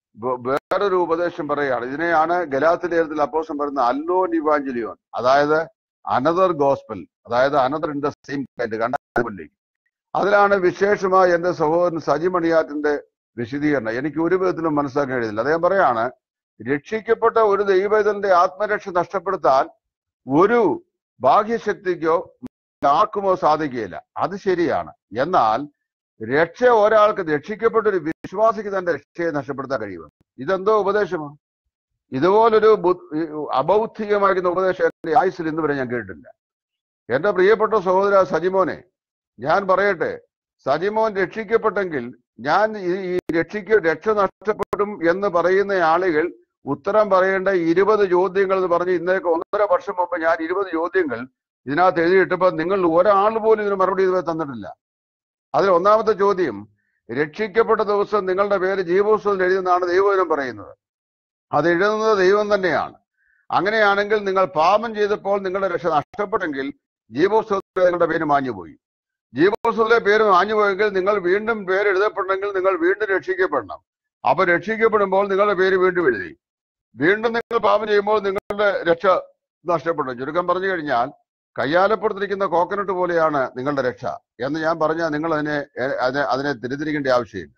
വേ- വേറൊരു ഉപദേശം പറയുകയാണ് ഇതിനെയാണ് ഗലാത്തി ലേഖനത്തിൽ അപ്പോസം പറയുന്ന അല്ലോൻ ഇവാഞ്ചലിയോൻ അതായത് അനദർ ഗോസ്പൽ അതായത് another in the same kind കണ്ടല്ലേ അതിലാണ് വിശേഷമായി എന്റെ സഹോദരൻ സജി മണിയാറ്റിന്റെ വിശദീകരണം എനിക്ക് ഒരു വിധത്തിലും മനസ്സിലാക്കാൻ കഴിയുന്നില്ല അദ്ദേഹം പറയാണ് രക്ഷിക്കപ്പെട്ട ഒരു ദൈവത്തിന്റെ ആത്മരക്ഷ നഷ്ടപ്പെടുത്താൻ ഒരു ബാഹ്യശക്തിക്കോ ആർക്കുമോ സാധിക്കുകയില്ല അത് ശരിയാണ് എന്നാൽ രക്ഷ ഒരാൾക്ക് രക്ഷിക്കപ്പെട്ട ഒരു വിശ്വാസിക്ക് തന്റെ രക്ഷയെ നഷ്ടപ്പെടുത്താൻ കഴിയുമെന്ന് ഇതെന്തോ ഉപദേശമാണ് ഇതുപോലൊരു ബു- ഈ അബൗദ്ധികമായിരിക്കുന്ന ഉപദേശം എന്റെ ആയുസിൽ ഇന്ന് വരെ ഞാൻ കേട്ടിട്ടില്ല എന്റെ പ്രിയപ്പെട്ട സഹോദര സജിമോനെ ഞാൻ പറയട്ടെ സജിമോൻ രക്ഷിക്കപ്പെട്ടെങ്കിൽ ഞാൻ ഈ ഈ രക്ഷിക്ക രക്ഷ നഷ്ടപ്പെടും എന്ന് പറയുന്ന ആളുകൾ ഉത്തരം പറയേണ്ട ഇരുപത് ചോദ്യങ്ങൾ എന്ന് പറഞ്ഞ് ഇന്നേക്ക് ഒന്നര വർഷം മുമ്പ് ഞാൻ ഇരുപത് ചോദ്യങ്ങൾ ഇതിനകത്ത് എഴുതിയിട്ടപ്പോ നിങ്ങൾ ഒരാൾ പോലും ഇതിന് മറുപടി ഇതുവരെ തന്നിട്ടില്ല അതിൽ ഒന്നാമത്തെ ചോദ്യം രക്ഷിക്കപ്പെട്ട ദിവസം നിങ്ങളുടെ പേര് ജീവോത്സവത്തിൽ എഴുതുന്നതാണ് ദൈവദിനം പറയുന്നത് അത് എഴുതുന്നത് ദൈവം തന്നെയാണ് അങ്ങനെയാണെങ്കിൽ നിങ്ങൾ പാപം ചെയ്തപ്പോൾ നിങ്ങളുടെ രക്ഷ നഷ്ടപ്പെട്ടെങ്കിൽ ജീവോത്സവത്തിൽ നിങ്ങളുടെ പേര് മാഞ്ഞുപോയി ജീവോത്സവത്തിലെ പേര് മാഞ്ഞുപോയെങ്കിൽ നിങ്ങൾ വീണ്ടും പേര് എഴുതപ്പെടണമെങ്കിൽ നിങ്ങൾ വീണ്ടും രക്ഷിക്കപ്പെടണം അപ്പൊ രക്ഷിക്കപ്പെടുമ്പോൾ നിങ്ങളുടെ പേര് വീണ്ടും എഴുതി വീണ്ടും നിങ്ങൾ പാപം ചെയ്യുമ്പോൾ നിങ്ങളുടെ രക്ഷ നഷ്ടപ്പെടും ചുരുക്കം പറഞ്ഞു കഴിഞ്ഞാൽ കയ്യാലപ്പുറത്തിരിക്കുന്ന കോക്കനട്ട് പോലെയാണ് നിങ്ങളുടെ രക്ഷ എന്ന് ഞാൻ പറഞ്ഞാൽ നിങ്ങൾ അതിനെ എ- അതിനെ അതിനെ തിരിതിരിക്കേണ്ട ആവശ്യമില്ല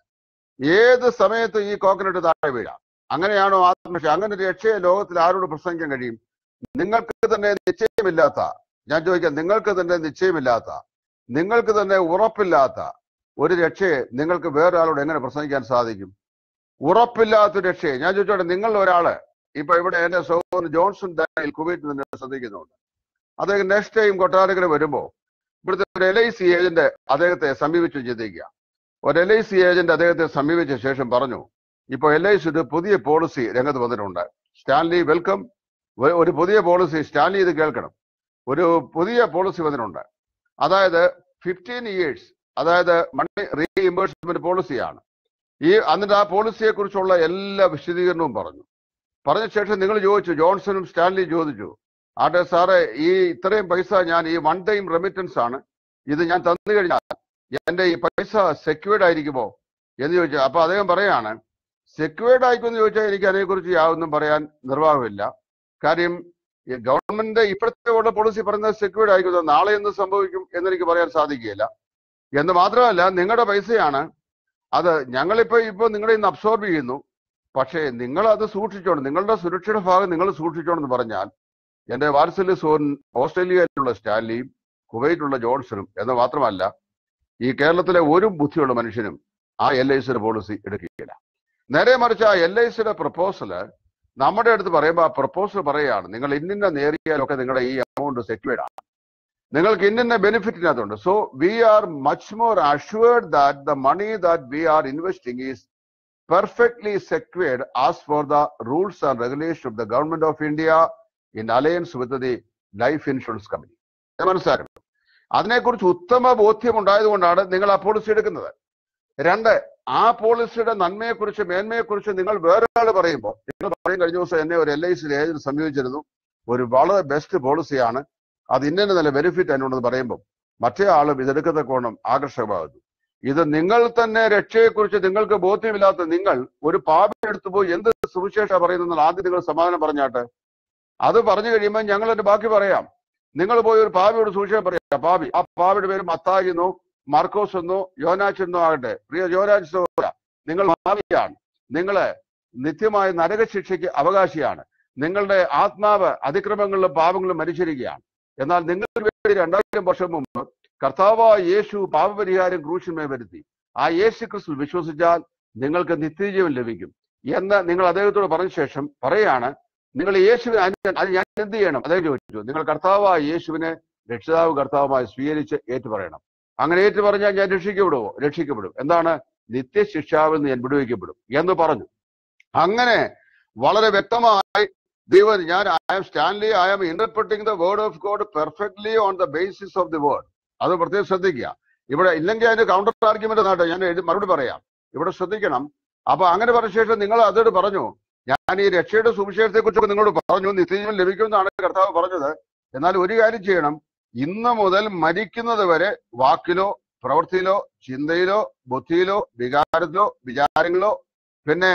ഏത് സമയത്ത് ഈ കോക്കനട്ട് താഴെ വീഴാം അങ്ങനെയാണോ ആത്മരക്ഷ അങ്ങനെ ഒരു രക്ഷയെ ലോകത്തിൽ ആരോട് പ്രസംഗിക്കാൻ കഴിയും നിങ്ങൾക്ക് തന്നെ നിശ്ചയമില്ലാത്ത ഞാൻ ചോദിക്കാം നിങ്ങൾക്ക് തന്നെ നിശ്ചയമില്ലാത്ത നിങ്ങൾക്ക് തന്നെ ഉറപ്പില്ലാത്ത ഒരു രക്ഷയെ നിങ്ങൾക്ക് വേറൊരാളോട് എങ്ങനെ പ്രസംഗിക്കാൻ സാധിക്കും ഉറപ്പില്ലാത്ത ഒരു രക്ഷയെ ഞാൻ ചോദിച്ചോട്ടെ നിങ്ങൾ ഒരാള് ഇപ്പൊ ഇവിടെ എന്റെ സഹോദരൻ ജോൺസൺ ഡാനിയൽ കുവൈറ്റിൽ നിന്ന് ശ്രദ്ധിക്കുന്നുണ്ട് അദ്ദേഹം നെക്സ്റ്റ് ടൈം കൊട്ടാരക്കര വരുമ്പോ ഇവിടുത്തെ ഒരു എൽ ഐ സി ഏജന്റ് അദ്ദേഹത്തെ സമീപിച്ചു ചിന്തിക്കുക ഒരു എൽ ഐ സി ഏജന്റ് അദ്ദേഹത്തെ സമീപിച്ച ശേഷം പറഞ്ഞു ഇപ്പൊ എൽ ഐ സിയുടെ പുതിയ പോളിസി രംഗത്ത് വന്നിട്ടുണ്ട് സ്റ്റാൻലി വെൽക്കം ഒ- ഒരു പുതിയ പോളിസി സ്റ്റാൻലി ഇത് കേൾക്കണം ഒരു പുതിയ പോളിസി വന്നിട്ടുണ്ട് അതായത് ഫിഫ്റ്റീൻ ഇയേഴ്സ് അതായത് മണി റീഇംബേഴ്സ്മെന്റ് പോളിസിയാണ് ഈ എന്നിട്ട് ആ പോളിസിയെ കുറിച്ചുള്ള എല്ലാ വിശദീകരണവും പറഞ്ഞു പറഞ്ഞ ശേഷം നിങ്ങൾ ചോദിച്ചു ജോൺസണും സ്റ്റാൻലി ചോദിച്ചു ആട്ടെ സാറേ ഈ ഇത്രയും പൈസ ഞാൻ ഈ വൺ ടൈം റെമിറ്റൻസ് ആണ് ഇത് ഞാൻ തന്നു കഴിഞ്ഞാൽ എന്റെ ഈ പൈസ സെക്യൂർഡ് ആയിരിക്കുമോ എന്ന് ചോദിച്ചു അപ്പൊ അദ്ദേഹം പറയാണ് സെക്യൂർഡ് ആയിക്കുമെന്ന് ചോദിച്ചാൽ എനിക്ക് അതിനെക്കുറിച്ച് യാതൊന്നും പറയാൻ നിർവാഹമില്ല കാര്യം ഈ ഗവൺമെന്റ് ഇപ്പോഴത്തെ ഉള്ള പോളിസി പറയുന്നത് സെക്യൂർഡ് ആയിരിക്കും നാളെ എന്ത് സംഭവിക്കും എന്നെനിക്ക് പറയാൻ സാധിക്കുകയില്ല എന്ന് മാത്രമല്ല നിങ്ങളുടെ പൈസയാണ് അത് ഞങ്ങളിപ്പോ ഇപ്പൊ നിങ്ങളെ ഇന്ന് അബ്സോർബ് ചെയ്യുന്നു പക്ഷേ നിങ്ങൾ അത് സൂക്ഷിച്ചോണം നിങ്ങളുടെ സുരക്ഷയുടെ ഭാഗം നിങ്ങൾ സൂക്ഷിച്ചോണം എന്ന് പറഞ്ഞാൽ എന്റെ വാത്സല്യ സോൻ ഓസ്ട്രേലിയയിലുള്ള സ്റ്റാൻലിയും കുവൈറ്റിലുള്ള ജോൺസണും എന്ന് മാത്രമല്ല ഈ കേരളത്തിലെ ഒരു ബുദ്ധിയുള്ള മനുഷ്യനും ആ എൽ ഐ സിയുടെ പോളിസി എടുക്കുകയില്ല നേരെ മറിച്ച് ആ എൽ ഐ സിയുടെ പ്രപ്പോസല് നമ്മുടെ അടുത്ത് പറയുമ്പോൾ ആ പ്രപ്പോസൽ പറയുകയാണ് നിങ്ങൾ ഇന്നിന്ന നേരിയാലൊക്കെ നിങ്ങളുടെ ഈ എമൗണ്ട് സെക്യൂർഡ് ആണ് നിങ്ങൾക്ക് ഇന്നിന്ന ബെനിഫിറ്റിനകത്തുണ്ട് so we are much more assured that the money that we are investing is perfectly secured as for the rules and regulation of the government of India in alliance with the life insurance company മനസ്സിലാക്കണം അതിനെക്കുറിച്ച് ഉത്തമ ബോധ്യം ഉണ്ടായതുകൊണ്ടാണ് നിങ്ങൾ ആ policy എടുക്കുന്നത് രണ്ട് ആ പോളിസിയുടെ നന്മയെക്കുറിച്ച് മേന്മയെക്കുറിച്ച് നിങ്ങൾ വേറൊരാൾ പറയുമ്പോൾ നിങ്ങൾ പറയും കഴിഞ്ഞ ദിവസം എന്നെ ഒരു എൽ ഐ സി ഏജന്റ് സമീപിച്ചിരുന്നു ഒരു വളരെ ബെസ്റ്റ് പോളിസിയാണ് അത് ഇന്ന നല്ല ബെനിഫിറ്റ് അതിനുണ്ടെന്ന് പറയുമ്പോൾ മറ്റേ ആളും ഇതെടുക്കുന്ന കോണം ആകർഷകമാകുന്നു ഇത് നിങ്ങൾ തന്നെ രക്ഷയെക്കുറിച്ച് നിങ്ങൾക്ക് ബോധ്യമില്ലാത്ത നിങ്ങൾ ഒരു പാപി എടുത്തു പോയി എന്ത് സുവിശേഷ പറയുന്നത് ആദ്യം നിങ്ങൾ സമാധാനം പറഞ്ഞാട്ടെ അത് പറഞ്ഞു കഴിയുമ്പോൾ ഞങ്ങൾ എന്റെ ബാക്കി പറയാം നിങ്ങൾ പോയി ഒരു പാവിയോട് സുവിശേഷം പറയാം പാവി ആ പാവിയുടെ പേര് മത്തായി എന്നോ മാർക്കോസ് എന്നോ യോനാച്ച് എന്നോ ആകട്ടെ പ്രിയ യോനാച്ച് സഹോദരാ, നിങ്ങൾ ഭാവിയാണ് നിങ്ങള് നിത്യമായ നരകശിക്ഷയ്ക്ക് അവകാശിയാണ് നിങ്ങളുടെ ആത്മാവ് അതിക്രമങ്ങളിലും പാപങ്ങളിലും മരിച്ചിരിക്കുകയാണ് എന്നാൽ നിങ്ങൾക്ക് വേണ്ടി രണ്ടായിരം വർഷം മുമ്പ് കർത്താവായ യേശു പാപപരിഹാരം ക്രൂശന്മേ വരുത്തി ആ യേശു ക്രിസ്തു വിശ്വസിച്ചാൽ നിങ്ങൾക്ക് നിത്യജീവൻ ലഭിക്കും എന്ന് നിങ്ങൾ അദ്ദേഹത്തോട് പറഞ്ഞ ശേഷം പറയാണ് നിങ്ങൾ യേശുവിനെ അനു- അത് ഞാൻ എന്ത് ചെയ്യണം അദ്ദേഹം ചോദിച്ചു നിങ്ങൾ കർത്താവായ യേശുവിനെ രക്ഷിതാവ് കർത്താവുമായി സ്വീകരിച്ച് ഏറ്റുപറയണം അങ്ങനെ ഏറ്റു പറഞ്ഞാൽ ഞാൻ രക്ഷിക്കപ്പെടുമോ രക്ഷിക്കപ്പെടും എന്താണ് നിത്യശിക്ഷാവിൽ നിന്ന് ഞാൻ വിടുവിക്കപ്പെടും എന്ന് പറഞ്ഞു അങ്ങനെ വളരെ വ്യക്തമായി ദൈവം ഞാൻ I am Stanley I am interpreting the word of God perfectly on the basis of the word അത് പ്രത്യേകം ശ്രദ്ധിക്കുക ഇവിടെ ഇല്ലെങ്കിൽ അതിന്റെ കൗണ്ടർ ആർഗ്യുമെന്റ് നാട്ടെ ഞാൻ എഴുതി മറുപടി പറയാം ഇവിടെ ശ്രദ്ധിക്കണം അപ്പൊ അങ്ങനെ പറഞ്ഞ ശേഷം നിങ്ങൾ അതോട് പറഞ്ഞു ഞാൻ ഈ രക്ഷയുടെ സുവിശേഷത്തെ കുറിച്ചൊക്കെ നിങ്ങളോട് പറഞ്ഞു നിത്യജീവൻ ലഭിക്കുമെന്നാണ് കർത്താവ് പറഞ്ഞത് എന്നാൽ ഒരു കാര്യം ചെയ്യണം ഇന്ന് മുതൽ മരിക്കുന്നത് വരെ വാക്കിലോ പ്രവൃത്തിയിലോ ചിന്തയിലോ ബുദ്ധിയിലോ വികാരത്തിലോ വിചാരങ്ങളോ പിന്നെ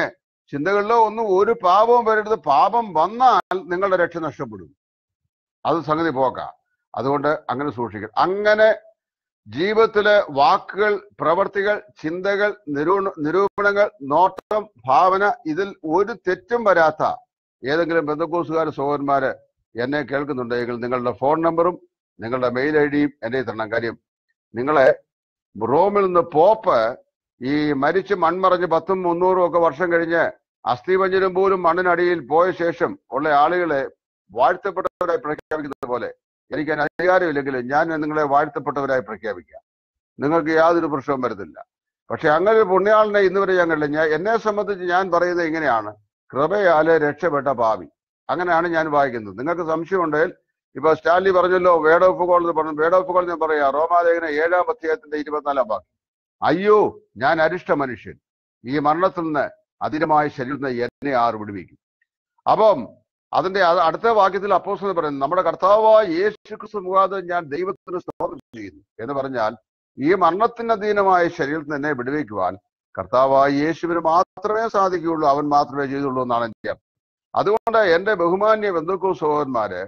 ചിന്തകളിലോ ഒന്നും ഒരു പാപവും വരരുത് പാപം വന്നാൽ നിങ്ങളുടെ രക്ഷ നഷ്ടപ്പെടും അത് സംഗതി പോക്ക അതുകൊണ്ട് അങ്ങനെ സൂക്ഷിക്കണം അങ്ങനെ ജീവിതത്തിലെ വാക്കുകൾ പ്രവർത്തികൾ ചിന്തകൾ നിരൂപ നിരൂപണങ്ങൾ നോട്ടം ഭാവന ഇതിൽ ഒരു തെറ്റും വരാത്ത ഏതെങ്കിലും ബന്ധുക്കോസുകാർ സഹോദരന്മാര് എന്നെ കേൾക്കുന്നുണ്ടെങ്കിൽ നിങ്ങളുടെ ഫോൺ നമ്പറും നിങ്ങളുടെ മെയിൽ ഐ ഡിയും എന്റെ തരണം കാര്യം നിങ്ങളെ റോമിൽ നിന്ന് പോപ്പ് ഈ മരിച്ച് മൺമറഞ്ഞ് പത്തും മുന്നൂറും ഒക്കെ വർഷം കഴിഞ്ഞ് അസ്ഥിപഞ്ചനും പോലും മണ്ണിനടിയിൽ പോയ ശേഷം ഉള്ള ആളുകളെ വാഴ്ത്തപ്പെട്ടവരായി പ്രഖ്യാപിക്കുന്നത് പോലെ എനിക്ക് അതിന് അധികാരമില്ലെങ്കിലും ഞാൻ നിങ്ങളെ വാഴ്ത്തപ്പെട്ടവരായി പ്രഖ്യാപിക്കാം നിങ്ങൾക്ക് യാതൊരു പ്രശ്നവും വരുന്നില്ല പക്ഷെ അങ്ങനെ ഒരു പുണ്യാളിനെ ഇന്ന് വരെ ഞാൻ കണ്ടില്ല ഞാൻ എന്നെ സംബന്ധിച്ച് ഞാൻ പറയുന്നത് ഇങ്ങനെയാണ് കൃപയാലെ രക്ഷപ്പെട്ട പാവി അങ്ങനെയാണ് ഞാൻ വായിക്കുന്നത് നിങ്ങൾക്ക് സംശയമുണ്ടെങ്കിൽ ഇപ്പൊ സ്റ്റാൻലി പറഞ്ഞല്ലോ വേഡ് ഓഫ് ഗോൾ എന്ന് പറഞ്ഞു വേഡ് ഓഫ് ഗോൾ ഞാൻ പറയാ റോമാലേഖന ഏഴാം അധ്യായത്തിന്റെ ഇരുപത്തിനാലാം വാക്യം അയ്യോ ഞാൻ അരിഷ്ട മനുഷ്യൻ ഈ മരണത്തിൽ നിന്ന് അധികമായ ശരീരത്തിൽ നിന്ന് എന്നെ ആർ വിടുവിക്കും അപ്പം അതിന്റെ അത് അടുത്ത വാക്യത്തിൽ അപ്പോസ്തലൻ പറയുന്നു നമ്മുടെ കർത്താവായ യേശു ക്രിസ്തു മുഖാന്തരം ഞാൻ ദൈവത്തിന് സ്തോത്രം ചെയ്യുന്നു എന്ന് പറഞ്ഞാൽ ഈ മരണത്തിന് അധീനമായ ശരീരത്തിൽ എന്നെ വിടുവിക്കുവാൻ കർത്താവായ യേശുവിന് മാത്രമേ സാധിക്കുകയുള്ളൂ അവൻ മാത്രമേ ചെയ്തുള്ളൂ എന്നാണ് എനിക്ക് അർത്ഥം. അതുകൊണ്ട് എന്റെ ബഹുമാന്യ ബന്ധുക്കോ സഹോദരന്മാര്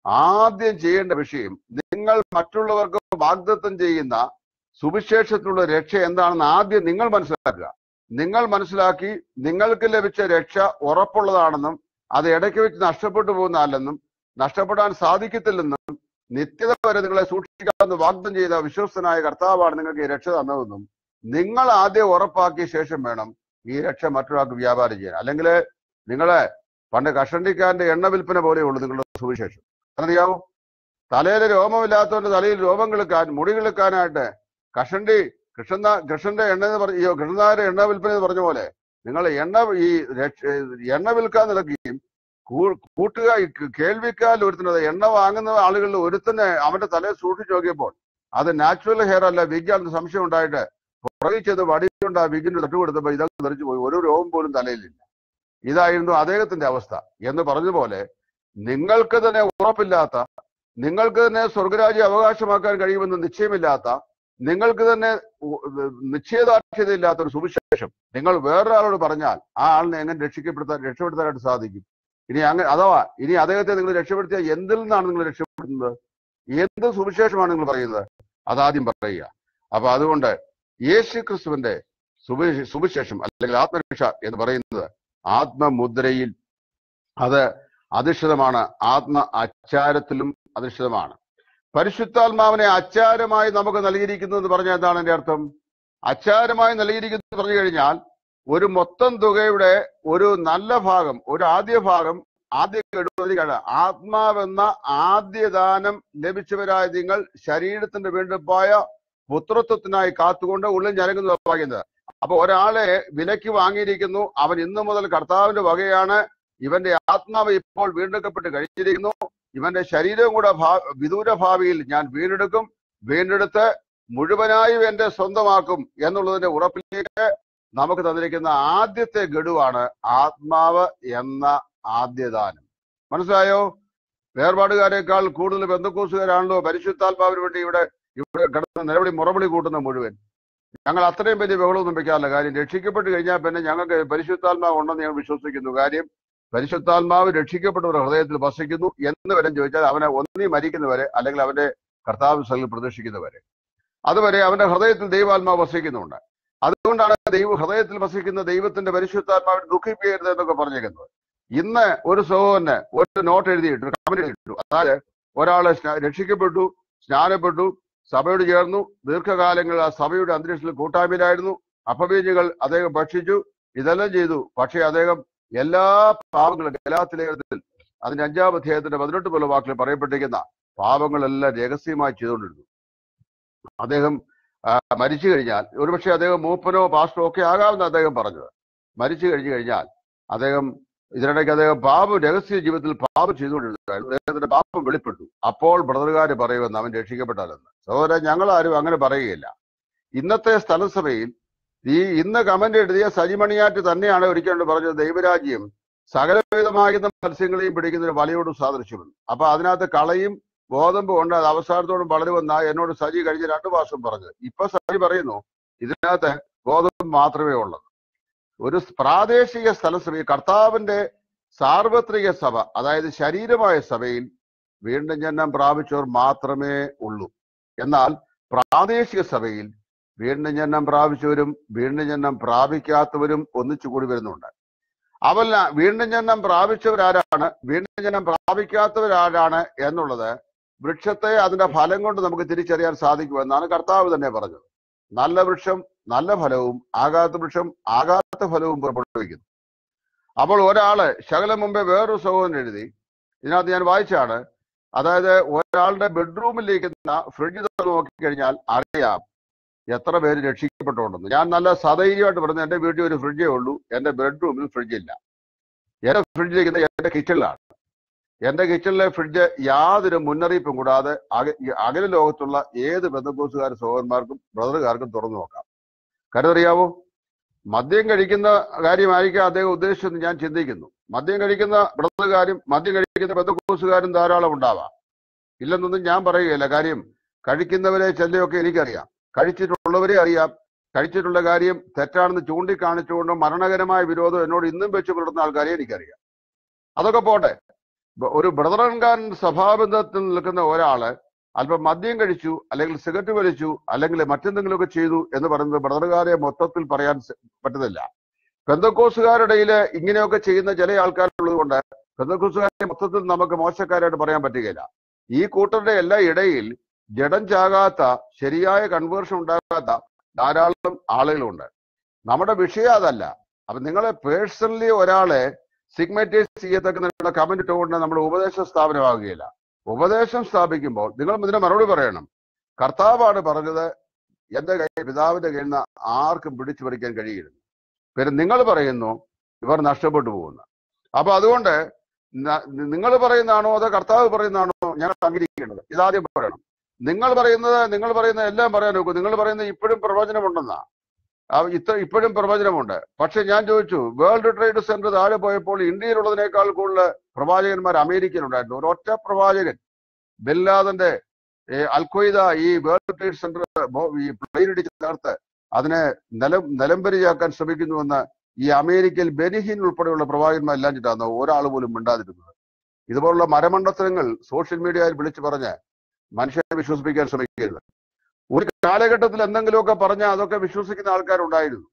ആദ്യം ചെയ്യേണ്ട വിഷയം നിങ്ങൾ മറ്റുള്ളവർക്ക് വാഗ്ദത്തം ചെയ്യുന്ന സുവിശേഷത്തിലുള്ള രക്ഷ എന്താണെന്ന് ആദ്യം നിങ്ങൾ മനസ്സിലാക്കുക നിങ്ങൾ മനസ്സിലാക്കി നിങ്ങൾക്ക് ലഭിച്ച രക്ഷ ഉറപ്പുള്ളതാണെന്നും അത് ഇടയ്ക്ക് വെച്ച് നഷ്ടപ്പെട്ടു പോകുന്നതല്ലെന്നും നഷ്ടപ്പെടാൻ സാധിക്കത്തില്ലെന്നും നിത്യത വരെ നിങ്ങളെ സൂക്ഷിക്കാമെന്ന് വാഗ്ദം ചെയ്ത വിശ്വസ്തനായ കർത്താവാണ് നിങ്ങൾക്ക് ഈ രക്ഷ തന്നതെന്നും നിങ്ങൾ ആദ്യം ഉറപ്പാക്കിയ ശേഷം വേണം ഈ രക്ഷ മറ്റൊരാൾക്ക് വ്യാപാരം ചെയ്യാൻ അല്ലെങ്കിൽ നിങ്ങളെ പണ്ട് കഷണ്ടിക്കാരന്റെ എണ്ണ വിൽപ്പന പോലെയുള്ളൂ നിങ്ങളുടെ സുവിശേഷം അറിയാവോ തലയിൽ രോമമില്ലാത്തവന്റെ തലയിൽ രോമം കിളുക്കാൻ മുടി കിളുക്കാനായിട്ട് കഷണ്ടി കൃഷ്ണ കൃഷ്ണന്റെ എണ്ണ എന്ന് പറഞ്ഞ കൃഷ്ണനായരുടെ എണ്ണ വിൽപ്പന എന്ന് പറഞ്ഞ പോലെ നിങ്ങൾ എണ്ണ ഈ രക്ഷ- എണ്ണ വിൽക്കാൻ നിൽക്കുകയും കൂ- കൂട്ടുക ഈ കേൾവിക്കാൽ ഒരുത്തുന്നത് എണ്ണ വാങ്ങുന്ന ആളുകളിൽ ഒരുത്തന്നെ അവന്റെ തലയിൽ സൂക്ഷിച്ചു നോക്കിയപ്പോൾ അത് നാച്ചുറൽ ഹെയർ അല്ല വിഗാണെന്ന് സംശയം ഉണ്ടായിട്ട് പുറകിൽ ചെയ്ത് വടിയുണ്ട് ആ വിഗിന് തട്ടു കൊടുത്തപ്പോ ഇതൊക്കെ തെറിച്ചു പോയി ഒരു രോഗം പോലും തലയിലില്ല ഇതായിരുന്നു അദ്ദേഹത്തിന്റെ അവസ്ഥ എന്ന് പറഞ്ഞതുപോലെ നിങ്ങൾക്ക് തന്നെ ഉറപ്പില്ലാത്ത നിങ്ങൾക്ക് തന്നെ സ്വർഗരാജ്യം അവകാശമാക്കാൻ കഴിയുമെന്ന് നിശ്ചയമില്ലാത്ത നിങ്ങൾക്ക് തന്നെ ഉ- നിശ്ചയദാർഢ്യതയില്ലാത്ത ഒരു സുവിശേഷം നിങ്ങൾ വേറൊരാളോട് പറഞ്ഞാൽ ആ ആളിനെ എങ്ങനെ രക്ഷിക്കപ്പെടുത്താൻ രക്ഷപ്പെടുത്താനായിട്ട് സാധിക്കും ഇനി അങ്ങനെ അഥവാ ഇനി അദ്ദേഹത്തെ നിങ്ങൾ രക്ഷപ്പെടുത്തിയാൽ എന്തിൽ നിന്നാണ് നിങ്ങൾ രക്ഷപ്പെടുന്നത് എന്ത് സുവിശേഷമാണ് നിങ്ങൾ പറയുന്നത് അതാദ്യം പറയുക അപ്പൊ അതുകൊണ്ട് യേശു ക്രിസ്തുവിന്റെ സുവിശേ- സുവിശേഷം അല്ലെങ്കിൽ ആത്മരക്ഷ എന്ന് പറയുന്നത് ആത്മമുദ്രയിൽ അത് അധിഷ്ഠിതമാണ് ആത്മ അച്ചാരത്തിലും അധിഷ്ഠിതമാണ് പരിശുദ്ധാത്മാവിനെ അച്ചാരമായി നമുക്ക് നൽകിയിരിക്കുന്നു എന്ന് പറഞ്ഞാൽ എന്താണ് എന്റെ അർത്ഥം അച്ചാരമായി നൽകിയിരിക്കുന്നു എന്ന് പറഞ്ഞു കഴിഞ്ഞാൽ ഒരു മൊത്തം തുകയുടെ ഒരു നല്ല ഭാഗം ഒരു ആദ്യ ഭാഗം ആദ്യ ഗഡുവലിക്കാണ് ആത്മാവെന്ന ആദ്യ ദാനം ലഭിച്ചവരായ നിങ്ങൾ ശരീരത്തിന്റെ വീണ്ടെടുപ്പായ പുത്രത്വത്തിനായി കാത്തുകൊണ്ട് ഉള്ളിൽ ഞരങ്ങുന്നു പറയുന്നത് അപ്പൊ ഒരാളെ വിലക്ക് വാങ്ങിയിരിക്കുന്നു അവൻ ഇന്നു മുതൽ കർത്താവിന്റെ വകയാണ് ഇവന്റെ ആത്മാവ് ഇപ്പോൾ വീണ്ടെടുക്കപ്പെട്ട് കഴിഞ്ഞിരിക്കുന്നു ഇവന്റെ ശരീരവും കൂടെ ഭാ- വിദൂര ഭാവിയിൽ ഞാൻ വീണ്ടെടുക്കും വീണ്ടെടുത്ത് മുഴുവനായും എന്റെ സ്വന്തമാക്കും എന്നുള്ളതിന്റെ ഉറപ്പിലേക്ക് നമുക്ക് തന്നിരിക്കുന്ന ആദ്യത്തെ ഗഡുവാണ് ആത്മാവ് എന്ന ആദ്യദാനം മനസ്സിലായോ വേർപാടുകാരെക്കാൾ കൂടുതൽ ബന്ധുക്കൂസുകാരാണല്ലോ പരിശുദ്ധാത്മാവിന് വേണ്ടി ഇവിടെ ഇവിടെ കിടന്ന് നിലവിളി മുറവിളി കൂട്ടുന്ന മുഴുവൻ ഞങ്ങൾ അത്രയും വലിയ ബഹളമൊന്നും വെക്കാറില്ല കാര്യം രക്ഷിക്കപ്പെട്ട് കഴിഞ്ഞാൽ പിന്നെ ഞങ്ങൾക്ക് പരിശുദ്ധാത്മാവ് ഉണ്ടെന്ന് ഞങ്ങൾ വിശ്വസിക്കുന്നു കാര്യം പരിശുദ്ധാത്മാവ് രക്ഷിക്കപ്പെട്ടവരുടെ ഹൃദയത്തിൽ വസിക്കുന്നു എന്ന് വരെ ചോദിച്ചാൽ അവനെ ഒന്നി മരിക്കുന്നവരെ അല്ലെങ്കിൽ അവന്റെ കർത്താവ് സ്ഥലിൽ പ്രതീക്ഷിക്കുന്നവരെ അതുവരെ അവന്റെ ഹൃദയത്തിൽ ദൈവാത്മാവ് വസിക്കുന്നുണ്ട് അതുകൊണ്ടാണ് ദൈവ ഹൃദയത്തിൽ വസിക്കുന്ന ദൈവത്തിന്റെ പരിശുദ്ധാത്മാവിനെ ദുഃഖിപ്പിക്കരുത് എന്നൊക്കെ പറഞ്ഞേക്കുന്നത് ഇന്ന് ഒരു സഹോദരന് ഒരു നോട്ട് എഴുതിയിട്ടു കമന്റ് എഴുതിയിട്ടു അതായത് ഒരാള് സ്നാ- രക്ഷിക്കപ്പെട്ടു സ്നാനപ്പെട്ടു സഭയോട് ചേർന്നു ദീർഘകാലങ്ങൾ ആ സഭയുടെ അന്തരീക്ഷത്തിൽ കൂട്ടായ്മയിലായിരുന്നു അപവീഞ്ഞുകൾ അദ്ദേഹം ഭക്ഷിച്ചു ഇതെല്ലാം ചെയ്തു പക്ഷേ അദ്ദേഹം എല്ലാ പാപങ്ങളും ഗലാത്തിലേഖനത്തിൽ അതിന്റെ അഞ്ചാം അധ്യായത്തിന്റെ പതിനെട്ട് പോലെ വാക്കിൽ പറയപ്പെട്ടിരിക്കുന്ന പാപങ്ങളെല്ലാം രഹസ്യമായി ചെയ്തുകൊണ്ടിരുന്നു അദ്ദേഹം ആ, മരിച്ചു കഴിഞ്ഞാൽ ഒരുപക്ഷെ അദ്ദേഹം മൂപ്പനോ പാസ്റ്ററോ ഒക്കെ ആകാമെന്ന് അദ്ദേഹം പറഞ്ഞത് മരിച്ചു കഴിഞ്ഞു കഴിഞ്ഞാൽ അദ്ദേഹം ഇതിനിടയ്ക്ക് അദ്ദേഹം പാപം രഹസ്യ ജീവിതത്തിൽ പാപം ചെയ്തുകൊണ്ടിരുന്നതായിരുന്നു അദ്ദേഹത്തിന്റെ പാപം വെളിപ്പെട്ടു അപ്പോൾ ബ്രദറുകാര് പറയുമെന്ന് അവൻ രക്ഷിക്കപ്പെട്ടാലെന്ന് സഹോദരൻ ഞങ്ങൾ ആരും അങ്ങനെ പറയുകയില്ല ഇന്നത്തെ സ്ഥലസഭയിൽ ഈ ഇന്ന് കമന്റ് എഴുതിയ സജിമണിയാറ്റ് തന്നെയാണ് ഒരിക്കലും പറഞ്ഞത് ദൈവരാജ്യം സകലവിധമാകുന്ന മത്സ്യങ്ങളെയും പിടിക്കുന്ന ഒരു വലയോട് സാദൃശ്യമെന്ന് അപ്പൊ അതിനകത്ത് കളയും ഗോതമ്പ് കൊണ്ട് അത് അവസാനത്തോടും വളരുമെന്ന എന്നോട് സജി കഴിഞ്ഞ രണ്ടു മാസം പറഞ്ഞത് ഇപ്പൊ സജി പറയുന്നു ഇതിനകത്ത് ഗോതമ്പ് മാത്രമേ ഉള്ളൂ ഒരു പ്രാദേശിക സ്ഥലസഭ കർത്താവിന്റെ സാർവത്രിക സഭ അതായത് ശരീരമായ സഭയിൽ വീണ്ടും ജന്മം പ്രാപിച്ചവർ മാത്രമേ ഉള്ളൂ എന്നാൽ പ്രാദേശിക സഭയിൽ വീണ്ടും ജന്മം പ്രാപിച്ചവരും വീണ്ടും ജന്മം പ്രാപിക്കാത്തവരും ഒന്നിച്ചു കൂടി വരുന്നുണ്ട് അവല്ല വീണ്ടും ജന്മം പ്രാപിച്ചവരാരാണ് വീണ്ടും ജന്മം പ്രാപിക്കാത്തവരാരാണ് എന്നുള്ളത് വൃക്ഷത്തെ അതിന്റെ ഫലം കൊണ്ട് നമുക്ക് തിരിച്ചറിയാൻ സാധിക്കുമെന്നാണ് കർത്താവ് തന്നെ പറഞ്ഞത് നല്ല വൃക്ഷം നല്ല ഫലവും ആകാത്ത വൃക്ഷം ആകാത്ത ഫലവും പുറപ്പെടുവിക്കുന്നു അപ്പോൾ ഒരാള് ശകലം മുമ്പേ വേറൊരു സഹോദരൻ എഴുതി ഇതിനകത്ത് ഞാൻ വായിച്ചാണ് അതായത് ഒരാളുടെ ബെഡ്റൂമിലിരിക്കുന്ന ഫ്രിഡ്ജ് തുറന്ന് നോക്കിക്കഴിഞ്ഞാൽ അറിയാം എത്ര പേര് രക്ഷിക്കപ്പെട്ടുണ്ടെന്ന് ഞാൻ നല്ല സധൈര്യമായിട്ട് പറഞ്ഞു എന്റെ വീട്ടിൽ ഒരു ഫ്രിഡ്ജേ ഉള്ളൂ എന്റെ ബെഡ്റൂമിൽ ഫ്രിഡ്ജ് ഇല്ല എന്റെ ഫ്രിഡ്ജിലിരിക്കുന്നത് എന്റെ കിച്ചണിലാണ് എന്റെ കിച്ചണിലെ ഫ്രിഡ്ജ് യാതൊരു മുന്നറിയിപ്പും കൂടാതെ അക- ഈ അകല ലോകത്തുള്ള ഏത് ബന്ധുക്കോസുകാർ സഹോദരന്മാർക്കും ബ്രദറുകാർക്കും തുറന്നു നോക്കാം കരുതറിയാവോ മദ്യം കഴിക്കുന്ന കാര്യമായിരിക്കും അദ്ദേഹം ഉദ്ദേശിച്ചെന്ന് ഞാൻ ചിന്തിക്കുന്നു മദ്യം കഴിക്കുന്ന ബ്രദറുകാരും മദ്യം കഴിക്കുന്ന ബന്ധുക്കോസുകാരും ധാരാളം ഉണ്ടാവാം ഇല്ലെന്നൊന്നും ഞാൻ പറയുകയില്ല കാര്യം കഴിക്കുന്നവരെ ചെല്ലയൊക്കെ എനിക്കറിയാം കഴിച്ചിട്ടുള്ളവരെ അറിയാം കഴിച്ചിട്ടുള്ള കാര്യം തെറ്റാണെന്ന് ചൂണ്ടിക്കാണിച്ചുകൊണ്ട് മരണകരമായ വിരോധം എന്നോട് ഇന്നും വെച്ച് പുലർത്തുന്ന ആൾക്കാരെ എനിക്കറിയാം അതൊക്കെ പോട്ടെ ബ- ഒരു ബ്രദറൻകാരൻ സഭാബന്ധത്തിൽ നിൽക്കുന്ന ഒരാള് അല്പം മദ്യം കഴിച്ചു അല്ലെങ്കിൽ സിഗരറ്റ് വലിച്ചു അല്ലെങ്കിൽ മറ്റെന്തെങ്കിലുമൊക്കെ ചെയ്തു എന്ന് പറയുന്നത് ബ്രദറുകാരെ മൊത്തത്തിൽ പറയാൻ സ- പറ്റുന്നില്ല പെന്തക്കോസുകാരുടെ ഇങ്ങനെയൊക്കെ ചെയ്യുന്ന ചില ആൾക്കാരുള്ളത് കൊണ്ട് പെന്തക്കോസുകാരെ മൊത്തത്തിൽ നമുക്ക് മോശക്കാരായിട്ട് പറയാൻ പറ്റുകയില്ല ഈ കൂട്ടരുടെ എല്ലാ ഇടയിൽ ജഡം ചാകാത്ത ശരിയായ കൺവേർഷൻ ഉണ്ടാകാത്ത ധാരാളം ആളുകളുണ്ട് നമ്മുടെ വിഷയം അതല്ല അപ്പൊ നിങ്ങളെ പേഴ്സണലി ഒരാളെ സിഗ്മറ്റൈസ് ചെയ്യത്തക്ക കമന്റ് ഇട്ടുകൊണ്ട് നമ്മൾ ഉപദേശ സ്ഥാപനമാകുകയില്ല ഉപദേശം സ്ഥാപിക്കുമ്പോൾ നിങ്ങൾ ഇതിന് മറുപടി പറയണം കർത്താവാണ് പറഞ്ഞത് എന്റെ കൈ പിതാവിന്റെ കയ്യിൽ നിന്ന് ആർക്കും പിടിച്ചു പറിക്കാൻ കഴിയില്ല പിന്നെ നിങ്ങൾ പറയുന്നു ഇവർ നഷ്ടപ്പെട്ടു പോകുന്നു അപ്പൊ അതുകൊണ്ട് നിങ്ങൾ പറയുന്നതാണോ അതോ കർത്താവ് പറയുന്നതാണോ ഞങ്ങൾ അംഗീകരിക്കേണ്ടത് ഇതാദ്യം പറയണം നിങ്ങൾ പറയുന്നത് നിങ്ങൾ പറയുന്ന എല്ലാം പറയാൻ നോക്കൂ നിങ്ങൾ പറയുന്നത് ഇപ്പോഴും പ്രവചനമുണ്ടെന്നാ ആ, ഇത്ര ഇപ്പോഴും പ്രവചനമുണ്ട് പക്ഷെ ഞാൻ ചോദിച്ചു വേൾഡ് ട്രേഡ് സെന്റർ താഴെ പോയപ്പോൾ ഇന്ത്യയിലുള്ളതിനേക്കാൾ കൂടുതൽ പ്രവാചകന്മാർ അമേരിക്കയിലുണ്ടായിരുന്നു ഒരൊറ്റ പ്രവാചകൻ ബില്ലാദന്റെ അൽഖ്വയ്ദ ഈ വേൾഡ് ട്രേഡ് സെന്റർ ഈ പ്ലെയിൻ ഇടിച്ച് തകർത്ത് അതിനെ നിലം നിലംപരിയാക്കാൻ ശ്രമിക്കുന്നുവെന്ന് ഈ അമേരിക്കയിൽ ബെനിഹിൻ ഉൾപ്പെടെയുള്ള പ്രവാചകന്മാർ എല്ലാം ചിട്ടാണ് ഒരാൾ പോലും മിണ്ടാതിരുന്നത് ഇതുപോലുള്ള മരമണ്ടത്തരങ്ങൾ സോഷ്യൽ മീഡിയയിൽ വിളിച്ചു പറഞ്ഞ് മനുഷ്യനെ വിശ്വസിപ്പിക്കാൻ ശ്രമിക്കരുത് ഒരു കാലഘട്ടത്തിൽ എന്തെങ്കിലുമൊക്കെ പറഞ്ഞാൽ അതൊക്കെ വിശ്വസിക്കുന്ന ആൾക്കാരുണ്ടായിരുന്നു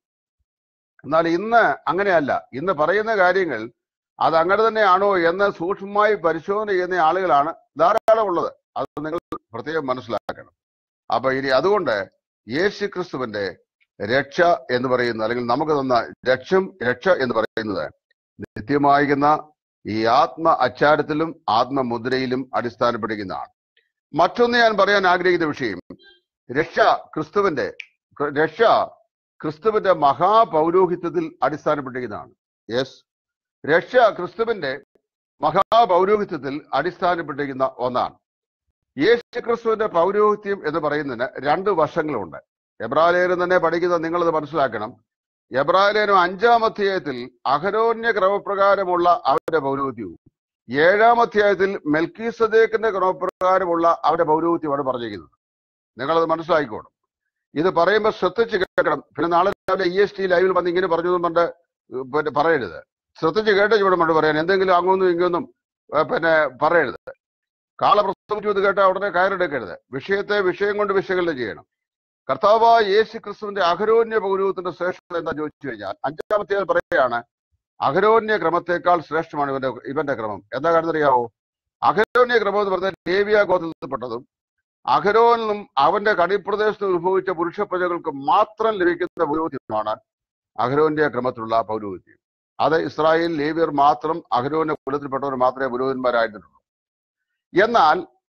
എന്നാൽ ഇന്ന് അങ്ങനെയല്ല ഇന്ന് പറയുന്ന കാര്യങ്ങൾ അത് അങ്ങനെ തന്നെയാണോ എന്ന് സൂക്ഷ്മമായി പരിശോധന ചെയ്യുന്ന ആളുകളാണ് ധാരാളം ഉള്ളത് അത് നിങ്ങൾ പ്രത്യേകം മനസ്സിലാക്കണം അപ്പൊ ഇനി അതുകൊണ്ട് യേശു ക്രിസ്തുവിന്റെ രക്ഷ എന്ന് പറയുന്ന അല്ലെങ്കിൽ നമുക്ക് തന്ന രക്ഷം രക്ഷ എന്ന് പറയുന്നത് നിത്യമായിരിക്കുന്ന ഈ ആത്മ അച്ചാരത്തിലും ആത്മമുദ്രയിലും അടിസ്ഥാനപ്പെട്ടിരിക്കുന്നതാണ് മറ്റൊന്ന് ഞാൻ പറയാൻ ആഗ്രഹിക്കുന്ന വിഷയം രക്ഷ ക്രിസ്തുവിന്റെ രക്ഷ ക്രിസ്തുവിന്റെ മഹാപൗരോഹിത്യത്തിൽ അടിസ്ഥാനപ്പെട്ടിരിക്കുന്നതാണ് യെസ് രക്ഷ ക്രിസ്തുവിന്റെ മഹാപൗരോഹിത്യത്തിൽ അടിസ്ഥാനപ്പെട്ടിരിക്കുന്ന ഒന്നാണ് യേശു ക്രിസ്തുവിന്റെ പൗരോഹിത്യം എന്ന് പറയുന്നതിന് രണ്ട് വശങ്ങളുണ്ട് എബ്രാലേഖനം തന്നെ പഠിക്കുന്ന നിങ്ങളത് മനസ്സിലാക്കണം എബ്രാലേഖനം അഞ്ചാം അധ്യായത്തിൽ അഹരോന്യ ക്രമപ്രകാരമുള്ള അവന്റെ പൗരോഹിത്യവും ഏഴാം അധ്യായത്തിൽ മെൽക്കീസദേക്കിന്റെ ക്രമപ്രകാരമുള്ള അവന്റെ പൗരോഹിത്യമാണ് പറഞ്ഞിരിക്കുന്നത് നിങ്ങളത് മനസ്സിലാക്കിക്കോണം ഇത് പറയുമ്പോൾ ശ്രദ്ധിച്ച് കേൾക്കണം പിന്നെ നാളെ രാവിലെ ഇ എസ് ടി ലൈവിൽ വന്ന് ഇങ്ങനെ പറഞ്ഞു എന്നും പറഞ്ഞ് പിന്നെ പറയരുത് ശ്രദ്ധിച്ച് കേട്ട ഇവിടെ മണ്ട് പറയാൻ എന്തെങ്കിലും അങ്ങൊന്നും ഇങ്ങൊന്നും ഏഹ് പിന്നെ പറയരുത് കാള പ്രസ്തവിച്ചു എന്ന് കേട്ടാൽ ഉടനെ കയറെടുക്കരുത് വിഷയത്തെ വിഷയം കൊണ്ട് വിശകലനം ചെയ്യണം കർത്താവായ യേശു ക്രിസ്തുവിന്റെ അഹരോന്യ പൗരവത്തിന്റെ ശ്രേഷ്ഠത എന്താ ചോദിച്ചു കഴിഞ്ഞാൽ അഞ്ചാമത്തെ പറയുകയാണ് അഹരോന്യ ക്രമത്തെക്കാൾ ശ്രേഷ്ഠമാണ് ഇവന്റെ ഇവന്റെ ക്രമം എന്താ കാരണം അറിയാവോ അഹരോന്യ ക്രമം എന്ന് പറഞ്ഞാൽ ലേവിയ ഗോത്രത്തിൽപ്പെട്ടതും അഹരോനും അവന്റെ കടിപ്രദേശത്ത് ഉത്ഭവിച്ച പുരുഷ പ്രജകൾക്ക് മാത്രം ലഭിക്കുന്ന പൗരോഹിത്യമാണ് അഹരോന്റെ ക്രമത്തിലുള്ള പൗരോഹിത്യം അത് ഇസ്രായേൽ ലേവിയർ മാത്രം അഹരോന്റെ കുലത്തിൽപ്പെട്ടവർ മാത്രമേ പുരോഹിതന്മാരായിരുന്നുള്ളൂ എന്നാൽ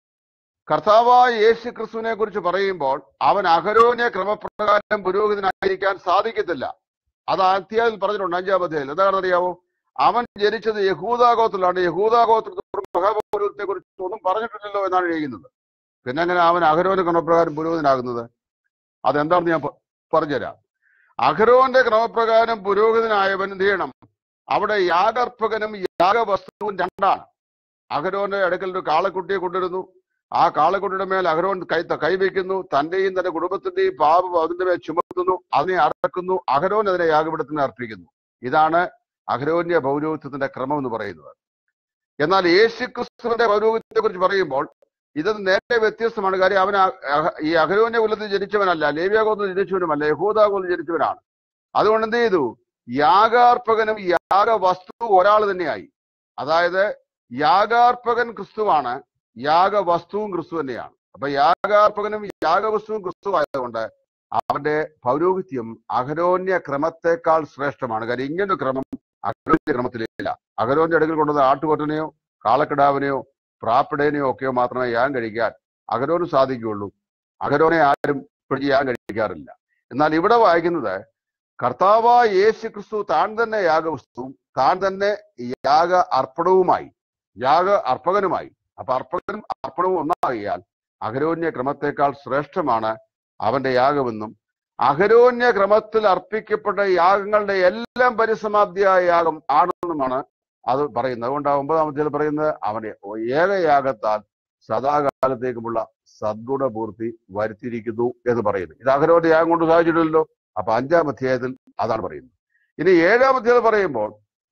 കർത്താവായ യേശു ക്രിസ്തുവിനെ കുറിച്ച് പറയുമ്പോൾ അവൻ അഹരോനെ ക്രമപ്രകാരം പുരോഹിതനായിരിക്കാൻ സാധിക്കത്തില്ല അത് അധ്യായത്തിൽ പറഞ്ഞിട്ടുണ്ട് അഞ്ചാം അധ്യായത്തിൽ എന്താണെന്ന് അറിയാവോ അവൻ ജനിച്ചത് യഹൂദാഗോത്രത്തിലാണ് യഹൂദാഗോത്രത്തിൽ മഹാപൗരോഹിത്യത്തെ കുറിച്ച് ഒന്നും പറഞ്ഞിട്ടില്ലല്ലോ എന്നാണ് എഴുതുന്നത് പിന്നെ എങ്ങനെ അവൻ അഹരോന്റെ ക്രമപ്രകാരം പുരോഹിതനാകുന്നത് അതെന്താണെന്ന് ഞാൻ പ- പറഞ്ഞുതരാം അഹരോന്റെ ക്രമപ്രകാരം പുരോഹിതനായവൻ എന്ത് ചെയ്യണം അവിടെ യാഗർഭകനും യാഗവസ്തുവും രണ്ടാണ് അഹരോന്റെ അടുക്കൽ ഒരു കാളക്കുട്ടിയെ കൊണ്ടുവരുന്നു ആ കാളക്കുട്ടിയുടെ മേൽ അഹരോൻ കൈ കൈവയ്ക്കുന്നു തന്റെയും തന്റെ കുടുംബത്തിന്റെയും പാപം അതിന്റെ മേൽ ചുമത്തുന്നു അതിനെ അറക്കുന്നു അഹരോൻ അതിനെ യാഗപീഠത്തിന് അർപ്പിക്കുന്നു ഇതാണ് അഹരോന്യ പൗരോഹിത്യത്തിന്റെ ക്രമം എന്ന് പറയുന്നത് എന്നാൽ യേശു ക്രിസ്തുവിന്റെ പൗരോഹിത്യത്തെ കുറിച്ച് പറയുമ്പോൾ ഇത് നേരെ വ്യത്യസ്തമാണ് കാര്യം അവൻ അ- അഹ- ഈ അഹരോന്യ കുലത്തിൽ ജനിച്ചവനല്ല ലേവ്യാഗോത്രത്തിൽ ജനിച്ചവനുമല്ല യഹൂദാഗോത്രത്തിൽ ജനിച്ചവനാണ് അതുകൊണ്ട് എന്ത് ചെയ്തു യാഗാർപ്പകനും യാഗവസ്തു ഒരാൾ തന്നെയായി അതായത് യാഗാർപ്പകൻ ക്രിസ്തുവാണ് യാഗവസ്തുവും ക്രിസ്തു തന്നെയാണ് അപ്പൊ യാഗാർപ്പകനും യാഗവസ്തുവും ക്രിസ്തു ആയതുകൊണ്ട് അവന്റെ പൗരോഹിത്യം അഹരോന്യ ക്രമത്തെക്കാൾ ശ്രേഷ്ഠമാണ് കാര്യം ഇങ്ങനൊരു ക്രമം അഹരോന്യ ക്രമത്തിലില്ല അഹരോന്റെ അടുക്കൽ കൊണ്ടുവന്ന ആട്ടുകൊറ്റനെയോ കാളക്കിടാവിനെയോ പ്രാപ്പിടേനെയോ ഒക്കെയോ മാത്രമേ യാഗം കഴിക്കാൻ അഹരോന് സാധിക്കുകയുള്ളൂ അഹരോനെ ആരും പിടിച്ച് യാഗം കഴിക്കാറില്ല എന്നാൽ ഇവിടെ വായിക്കുന്നത് കർത്താവായ യേശു ക്രിസ്തു താൻ തന്നെ യാഗവസ്തുവും താൻ തന്നെ യാഗ അർപ്പണവുമായി യാഗ അർപ്പകനുമായി അപ്പൊ അർപ്പകനും അർപ്പണവും ഒന്നാകിയാൽ അഹരോന്യ ക്രമത്തെക്കാൾ ശ്രേഷ്ഠമാണ് അവന്റെ യാഗമെന്നും അഹരോന്യ ക്രമത്തിൽ അർപ്പിക്കപ്പെട്ട യാഗങ്ങളുടെ എല്ലാം പരിസമാപ്തിയായ യാഗം ആണെന്നുമാണ് അത് പറയുന്നത് അതുകൊണ്ട് ആ ഒമ്പതാം അധ്യായം പറയുന്നത് അവനെ ഏകയാഗത്താൽ സദാകാലത്തേക്കുമുള്ള സദ്ഗുണപൂർത്തി വരുത്തിയിരിക്കുന്നു എന്ന് പറയുന്നു ഇത് അഹരോന്റെ യാഗം കൊണ്ട് സാധിച്ചിട്ടില്ലല്ലോ അപ്പൊ അഞ്ചാം അധ്യായത്തിൽ അതാണ് പറയുന്നത് ഇനി ഏഴാം അധ്യായം പറയുമ്പോൾ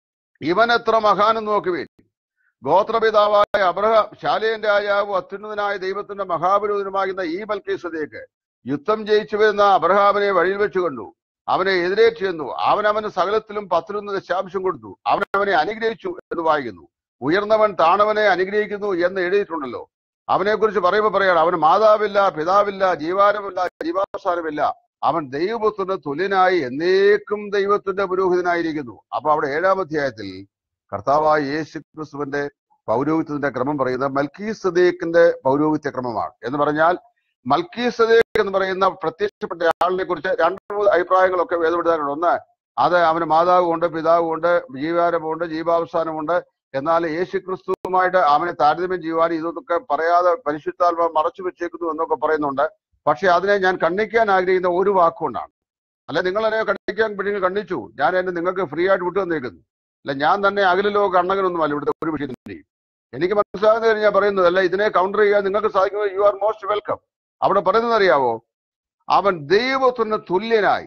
ഇവൻ എത്ര മഹാനെന്ന് നോക്കുവേൻ ഗോത്രപിതാവായ അബ്രഹാം ശാലേൻ രാജാവും അത്യുന്നതനായ ദൈവത്തിന്റെ മഹാപുരോധനമാകുന്ന ഈ മൽക്കേസതേക്ക് യുദ്ധം ജയിച്ചു വരുന്ന അബ്രഹാമിനെ വഴിയിൽ വെച്ച് കണ്ടു അവനെ എതിരേറ്റ് ചെന്നു അവൻ അവന് സകലത്തിലും പത്തിലൊന്ന് ദശാംശം കൊടുത്തു അവൻ അവനെ അനുഗ്രഹിച്ചു എന്ന് വായിക്കുന്നു ഉയർന്നവൻ താണവനെ അനുഗ്രഹിക്കുന്നു എന്ന് എഴുതിയിട്ടുണ്ടല്ലോ അവനെ കുറിച്ച് പറയുമ്പോൾ പറയാണ് അവന് മാതാവില്ല പിതാവില്ല ജീവാരമില്ല ജീവാവസാനമില്ല അവൻ ദൈവപുത്രന് തുല്യനായി എന്നേക്കും ദൈവത്തിന്റെ പുരോഹിതനായിരിക്കുന്നു അപ്പൊ അവിടെ ഏഴാം അധ്യായത്തിൽ കർത്താവായ യേശു ക്രിസ്തുവിന്റെ പൗരോഹിത്യത്തിന്റെ ക്രമം പറയുന്നത് മൽക്കീ സദേക്കിന്റെ പൗരോഹിത്യ ക്രമമാണ് എന്ന് പറഞ്ഞാൽ മൽക്കീ സദേക്ക് എന്ന് പറയുന്ന പ്രത്യക്ഷപ്പെട്ട ആളിനെ കുറിച്ച് രണ്ട് മൂന്ന് അഭിപ്രായങ്ങളൊക്കെ വേദപെടുത്താനുണ്ട് ഒന്ന് അത് അവന് മാതാവുമുണ്ട് പിതാവുമുണ്ട് ജീവാരമുണ്ട് ജീവാവസാനമുണ്ട് എന്നാൽ യേശു ക്രിസ്തുവുമായിട്ട് അവനെ താരതമ്യം ചെയ്യുവാൻ ഇതൊക്കെ പറയാതെ പരിശുദ്ധാത്മ മറച്ചു വെച്ചേക്കുന്നു എന്നൊക്കെ പറയുന്നുണ്ട് പക്ഷെ അതിനെ ഞാൻ കണ്ണിക്കാൻ ആഗ്രഹിക്കുന്ന ഒരു വാക്കുകൊണ്ടാണ് അല്ല നിങ്ങൾ എന്നെ കണ്ണിക്കാൻ നിങ്ങൾ കണ്ണിച്ചു ഞാൻ എന്നെ നിങ്ങൾക്ക് ഫ്രീ ആയിട്ട് വിട്ടു തന്നേക്കുന്നു അല്ല ഞാൻ തന്നെ അകലിലോ കണ്ണകനൊന്നും അല്ല ഇവിടുത്തെ ഒരു വിഷയത്തിന്റെയും എനിക്ക് മനസ്സിലാകുന്ന കാര്യം ഞാൻ പറയുന്നത് അല്ല ഇതിനെ കൗണ്ടർ ചെയ്യാൻ നിങ്ങൾക്ക് സാധിക്കുമ്പോൾ യു ആർ മോസ്റ്റ് വെൽക്കം അവിടെ പറയുന്നത് അറിയാവോ അവൻ ദൈവപുത്രന് തുല്യനായി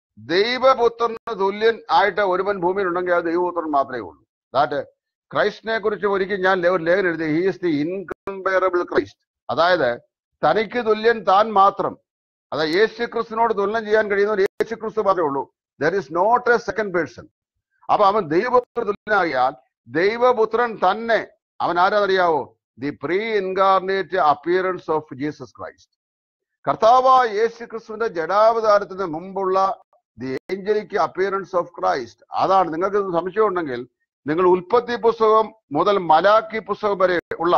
ദൈവപുത്രന് തുല്യൻ ആയിട്ട് ഒരുവൻ ഭൂമിയിൽ ഉണ്ടെങ്കിൽ അത് ദൈവപുത്രൻ മാത്രമേ ഉള്ളൂ ദാറ്റ് ക്രൈസ്റ്റിനെ കുറിച്ച് ഒരിക്കൽ ഞാൻ ലേ- ഒരു ലേഖനം എഴുതി he is the incomparable Christ അതായത് തനിക്ക് തുല്യൻ താൻ മാത്രം അതായത് യേശു ക്രിസ്തുവിനോട് തുലനം ചെയ്യാൻ കഴിയുന്ന ഒരു യേശു ക്രിസ്തു മാത്രമേ ഉള്ളൂ there is not a second person അപ്പൊ അവൻ ദൈവപുത്ര തുല്യനാകിയാൽ ദൈവപുത്രൻ തന്നെ അവൻ ആരാന്നറിയാവോ the pre incarnate appearance of Jesus Christ കർത്താവായ യേശു ക്രിസ്തുവിന്റെ ജഡാവതാരത്തിന് മുമ്പുള്ള the angelic appearance of Christ അതാണ് നിങ്ങൾക്ക് ഇത് സംശയം ഉണ്ടെങ്കിൽ നിങ്ങൾ ഉൽപ്പത്തി പുസ്തകം മുതൽ മലാക്കി പുസ്തകം വരെ ഉള്ള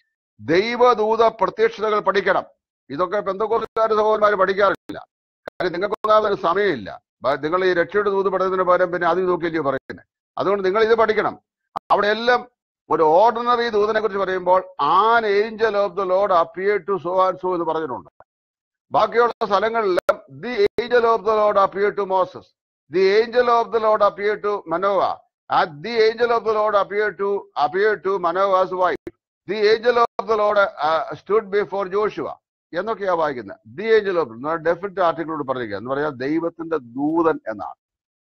ദൈവദൂത പ്രത്യക്ഷതകൾ പഠിക്കണം ഇതൊക്കെ പെന്തക്കോസുകാർ സഹോദരന്മാർ പഠിക്കാറില്ല കാര്യം നിങ്ങൾക്ക് ഒന്നാമതൊരു സമയമില്ല ബ- നിങ്ങൾ ഈ രക്ഷയുടെ ദൂത് പഠനത്തിന് പകരം പിന്നെ അത് നോക്കിയല്ലയോ പറയുന്നത് അതുകൊണ്ട് നിങ്ങൾ ഇത് പഠിക്കണം അവിടെ എല്ലാം ഒരു ഓർഡിനറി ദൂതനെ കുറിച്ച് പറയുമ്പോൾ an angel of the lord appear to so and so എന്ന് പറഞ്ഞിട്ടുണ്ട് ബാക്കിയുള്ള സ്ഥലങ്ങളിലെല്ലാം the angel of the lord appear to Moses the angel of the lord appear to Manoah the angel of the lord appear to appear to Manoah's wife the angel of the lord stood before Joshua എന്നൊക്കെയാ വായിക്കുന്നത് the angel of definite ആർട്ടിക്കിളോട് പറയുക എന്ന് പറഞ്ഞാൽ ദൈവത്തിന്റെ ദൂതൻ എന്നാണ്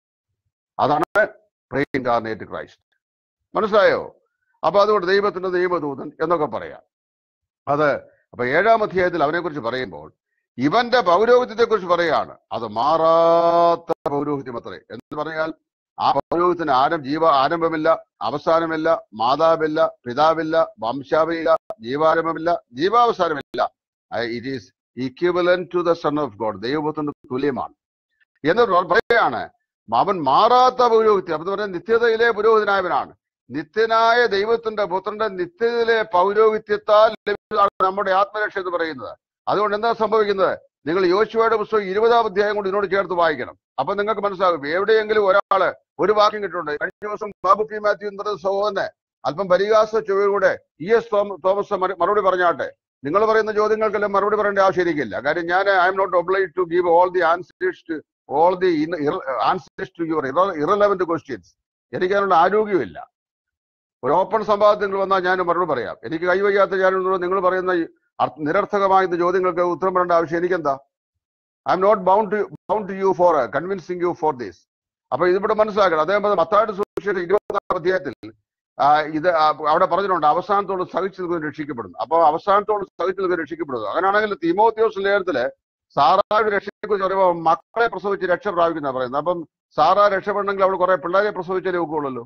അതാണ് പ്രീ ഇൻകാർണേറ്റ് ക്രൈസ്റ്റ് മനസ്സിലായോ അപ്പൊ അതുകൊണ്ട് ദൈവത്തിന്റെ ദൈവദൂതൻ എന്നൊക്കെ പറയാം അത് അപ്പൊ ഏഴാം അധ്യായത്തിൽ അവനെ കുറിച്ച് പറയുമ്പോൾ ഇവന്റെ പൗരോഹിത്യത്തെ കുറിച്ച് പറയാണ് അത് മാറാത്ത പൗരോഹിത്യം അത്രേ എന്ന് പറഞ്ഞാൽ ആ പൗരോഹിത്യത്തിന് ആരം ജീവ ആരംഭമില്ല അവസാനമില്ല മാതാവില്ല പിതാവില്ല വംശാവില്ല ജീവാരംഭമില്ല ജീവാവസാനമില്ല it is equal to the son of God ദൈവപുത്രന്റെ തുല്യമാണ് എന്ന് പറയാണ് അവൻ മാറാത്ത പൗരോഹിത്യം എന്ന് പറഞ്ഞാൽ നിത്യതയിലെ പുരോഹിതനായവനാണ് നിത്യനായ ദൈവത്തിന്റെ പുത്രന്റെ നിത്യതയിലെ പൗരോഹിത്യത്താൽ ലഭിച്ചതാണ് നമ്മുടെ ആത്മരക്ഷ എന്ന് പറയുന്നത് അതുകൊണ്ട് എന്താ സംഭവിക്കുന്നത് നിങ്ങൾ യോശുവയുടെ പുസ്തകം ഇരുപതാം അധ്യായം കൊണ്ട് ഇതിനോട് ചേർത്ത് വായിക്കണം അപ്പൊ നിങ്ങൾക്ക് മനസ്സിലാകും എവിടെയെങ്കിലും ഒരാള് ഒരു വാക്യം കിട്ടുന്നുണ്ട് കഴിഞ്ഞ ദിവസം ബാബു പി മാത്യു എന്ന് പറയുന്ന സഹോദരനെ അല്പം പരിഹാസ ചുവയോടെ ഇ എസ് തോമസ് മറു- മറുപടി പറഞ്ഞാട്ടെ നിങ്ങൾ പറയുന്ന ചോദ്യങ്ങൾക്കെല്ലാം മറുപടി പറയേണ്ട ആവശ്യമിരിക്കില്ല കാര്യം ഞാൻ I am not obliged to give all the answers to all the answers to your irrelevant questions എനിക്ക് അതിനുള്ള ആരോഗ്യമില്ല ഒരു ഓപ്പൺ സംവാദത്തിൽ നിങ്ങൾ വന്നാൽ ഞാൻ മറുപടി പറയാം എനിക്ക് കൈവയ്യാത്ത ഞാൻ നിങ്ങൾ പറയുന്ന ഈ അർത്ഥ- നിരർത്ഥകമായ ഈ ചോദ്യങ്ങൾക്ക് ഉത്തരം പറയേണ്ട ആവശ്യം എനിക്കെന്താ I am not bound to bound to you for convincing you for this അപ്പൊ ഇതിവിടെ മനസ്സിലാക്കണം അദ്ദേഹം പറഞ്ഞ മത്തായുടെ സുവിശേഷം ഇരുപതാം അധ്യായത്തിൽ ആ, ഇത് ആ, അവിടെ പറഞ്ഞിട്ടുണ്ട് അവസാനത്തോട് സഹിച്ചു നിൽക്കുന്ന രക്ഷിക്കപ്പെടുന്നു അപ്പൊ അവസാനത്തോട് സഹിച്ചു നിൽക്കുന്ന രക്ഷിക്കപ്പെടുന്നു അങ്ങനെയാണെങ്കിൽ തിമോത്യോസ് ലേഖനത്തില് സാറായുടെ രക്ഷയെ കുറിച്ച് പറയുമ്പോൾ മക്കളെ പ്രസവിച്ച് രക്ഷ പ്രാപിക്കുന്ന പറയുന്നത് അപ്പം സാറാ രക്ഷപ്പെടണമെങ്കിൽ അവൾ കുറെ പിള്ളേരെ പ്രസവിച്ചാലേ ഒക്കുള്ളൂ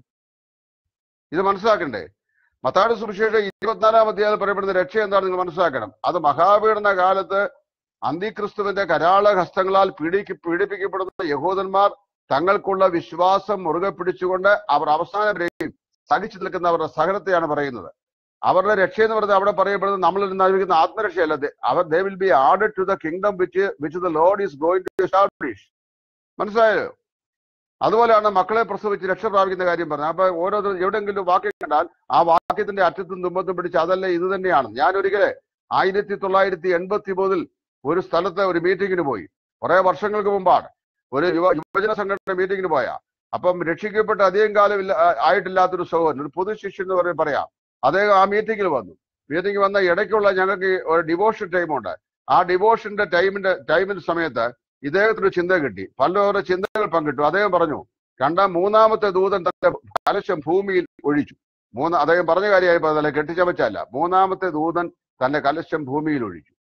ഇത് മനസ്സിലാക്കണ്ടേ മത്താട് സുവിശേഷം ഇരുപത്തിനാലാം അധ്യായത്തിൽ പറയപ്പെടുന്ന രക്ഷ എന്താണ് നിങ്ങൾ മനസ്സിലാക്കണം അത് മഹാപീഡന കാലത്ത് അന്തിക്രിസ്തുവിന്റെ കരാള ഹസ്തങ്ങളാൽ പീഡിക്ക് പീഡിപ്പിക്കപ്പെടുന്ന യഹൂദന്മാർ തങ്ങൾക്കുള്ള വിശ്വാസം മുറുകെ പിടിച്ചുകൊണ്ട് അവർ അവസാനം വരെയും സഹിച്ചു നിൽക്കുന്ന അവരുടെ സഹനത്തെയാണ് പറയുന്നത് അവരുടെ രക്ഷ എന്ന് പറയുന്നത് അവിടെ പറയപ്പെടുന്നത് നമ്മൾ ഇന്ന് അനുഭവിക്കുന്ന ആത്മരക്ഷയല്ല ദേ- അവർ they will be added to the kingdom which which the lord is going to establish മനസ്സിലായോ അതുപോലെയാണ് മക്കളെ പ്രസവിച്ച് രക്ഷ പ്രാപിക്കുന്ന കാര്യം പറഞ്ഞത് അപ്പൊ ഓരോ എവിടെയെങ്കിലും വാക്യം കണ്ടാൽ ആ വാക്യത്തിന്റെ അറ്റത്തും തുമ്പത്തും പിടിച്ച് അതല്ല ഇത് തന്നെയാണ് ഞാൻ ഒരിക്കലെ ആയിരത്തി തൊള്ളായിരത്തി എൺപത്തി മൂന്നിൽ ഒരു സ്ഥലത്ത് ഒരു മീറ്റിങ്ങിന് പോയി കുറെ വർഷങ്ങൾക്ക് മുമ്പാണ് ഒരു യുവ യുവജന സംഘടന മീറ്റിങ്ങിന് പോയ അപ്പം രക്ഷിക്കപ്പെട്ട അധികം കാലം ഇല്ല ആ- ആയിട്ടില്ലാത്തൊരു സഹോദരൻ ഒരു പൊതു ശിഷ്യൻ എന്ന് പറഞ്ഞ് പറയാം അദ്ദേഹം ആ മീറ്റിങ്ങിൽ വന്നു മീറ്റിംഗ് വന്ന ഇടയ്ക്കുള്ള ഞങ്ങൾക്ക് ഈ ഒരു ഡിവോഷൻ ടൈമുണ്ട് ആ ഡിവോഷന്റെ ടൈമിന്റെ ടൈമിന്റെ സമയത്ത് ഇദ്ദേഹത്തിന് ഒരു ചിന്ത കിട്ടി പലരോരോ ചിന്തകൾ പങ്കിട്ടു അദ്ദേഹം പറഞ്ഞു രണ്ടാം മൂന്നാമത്തെ ദൂതൻ തന്റെ കലശം ഭൂമിയിൽ ഒഴിച്ചു മൂന്ന് അദ്ദേഹം പറഞ്ഞ കാര്യമായി പറഞ്ഞല്ല കെട്ടിച്ചമച്ചല്ല മൂന്നാമത്തെ ദൂതൻ തന്റെ കലശം ഭൂമിയിൽ ഒഴിച്ചു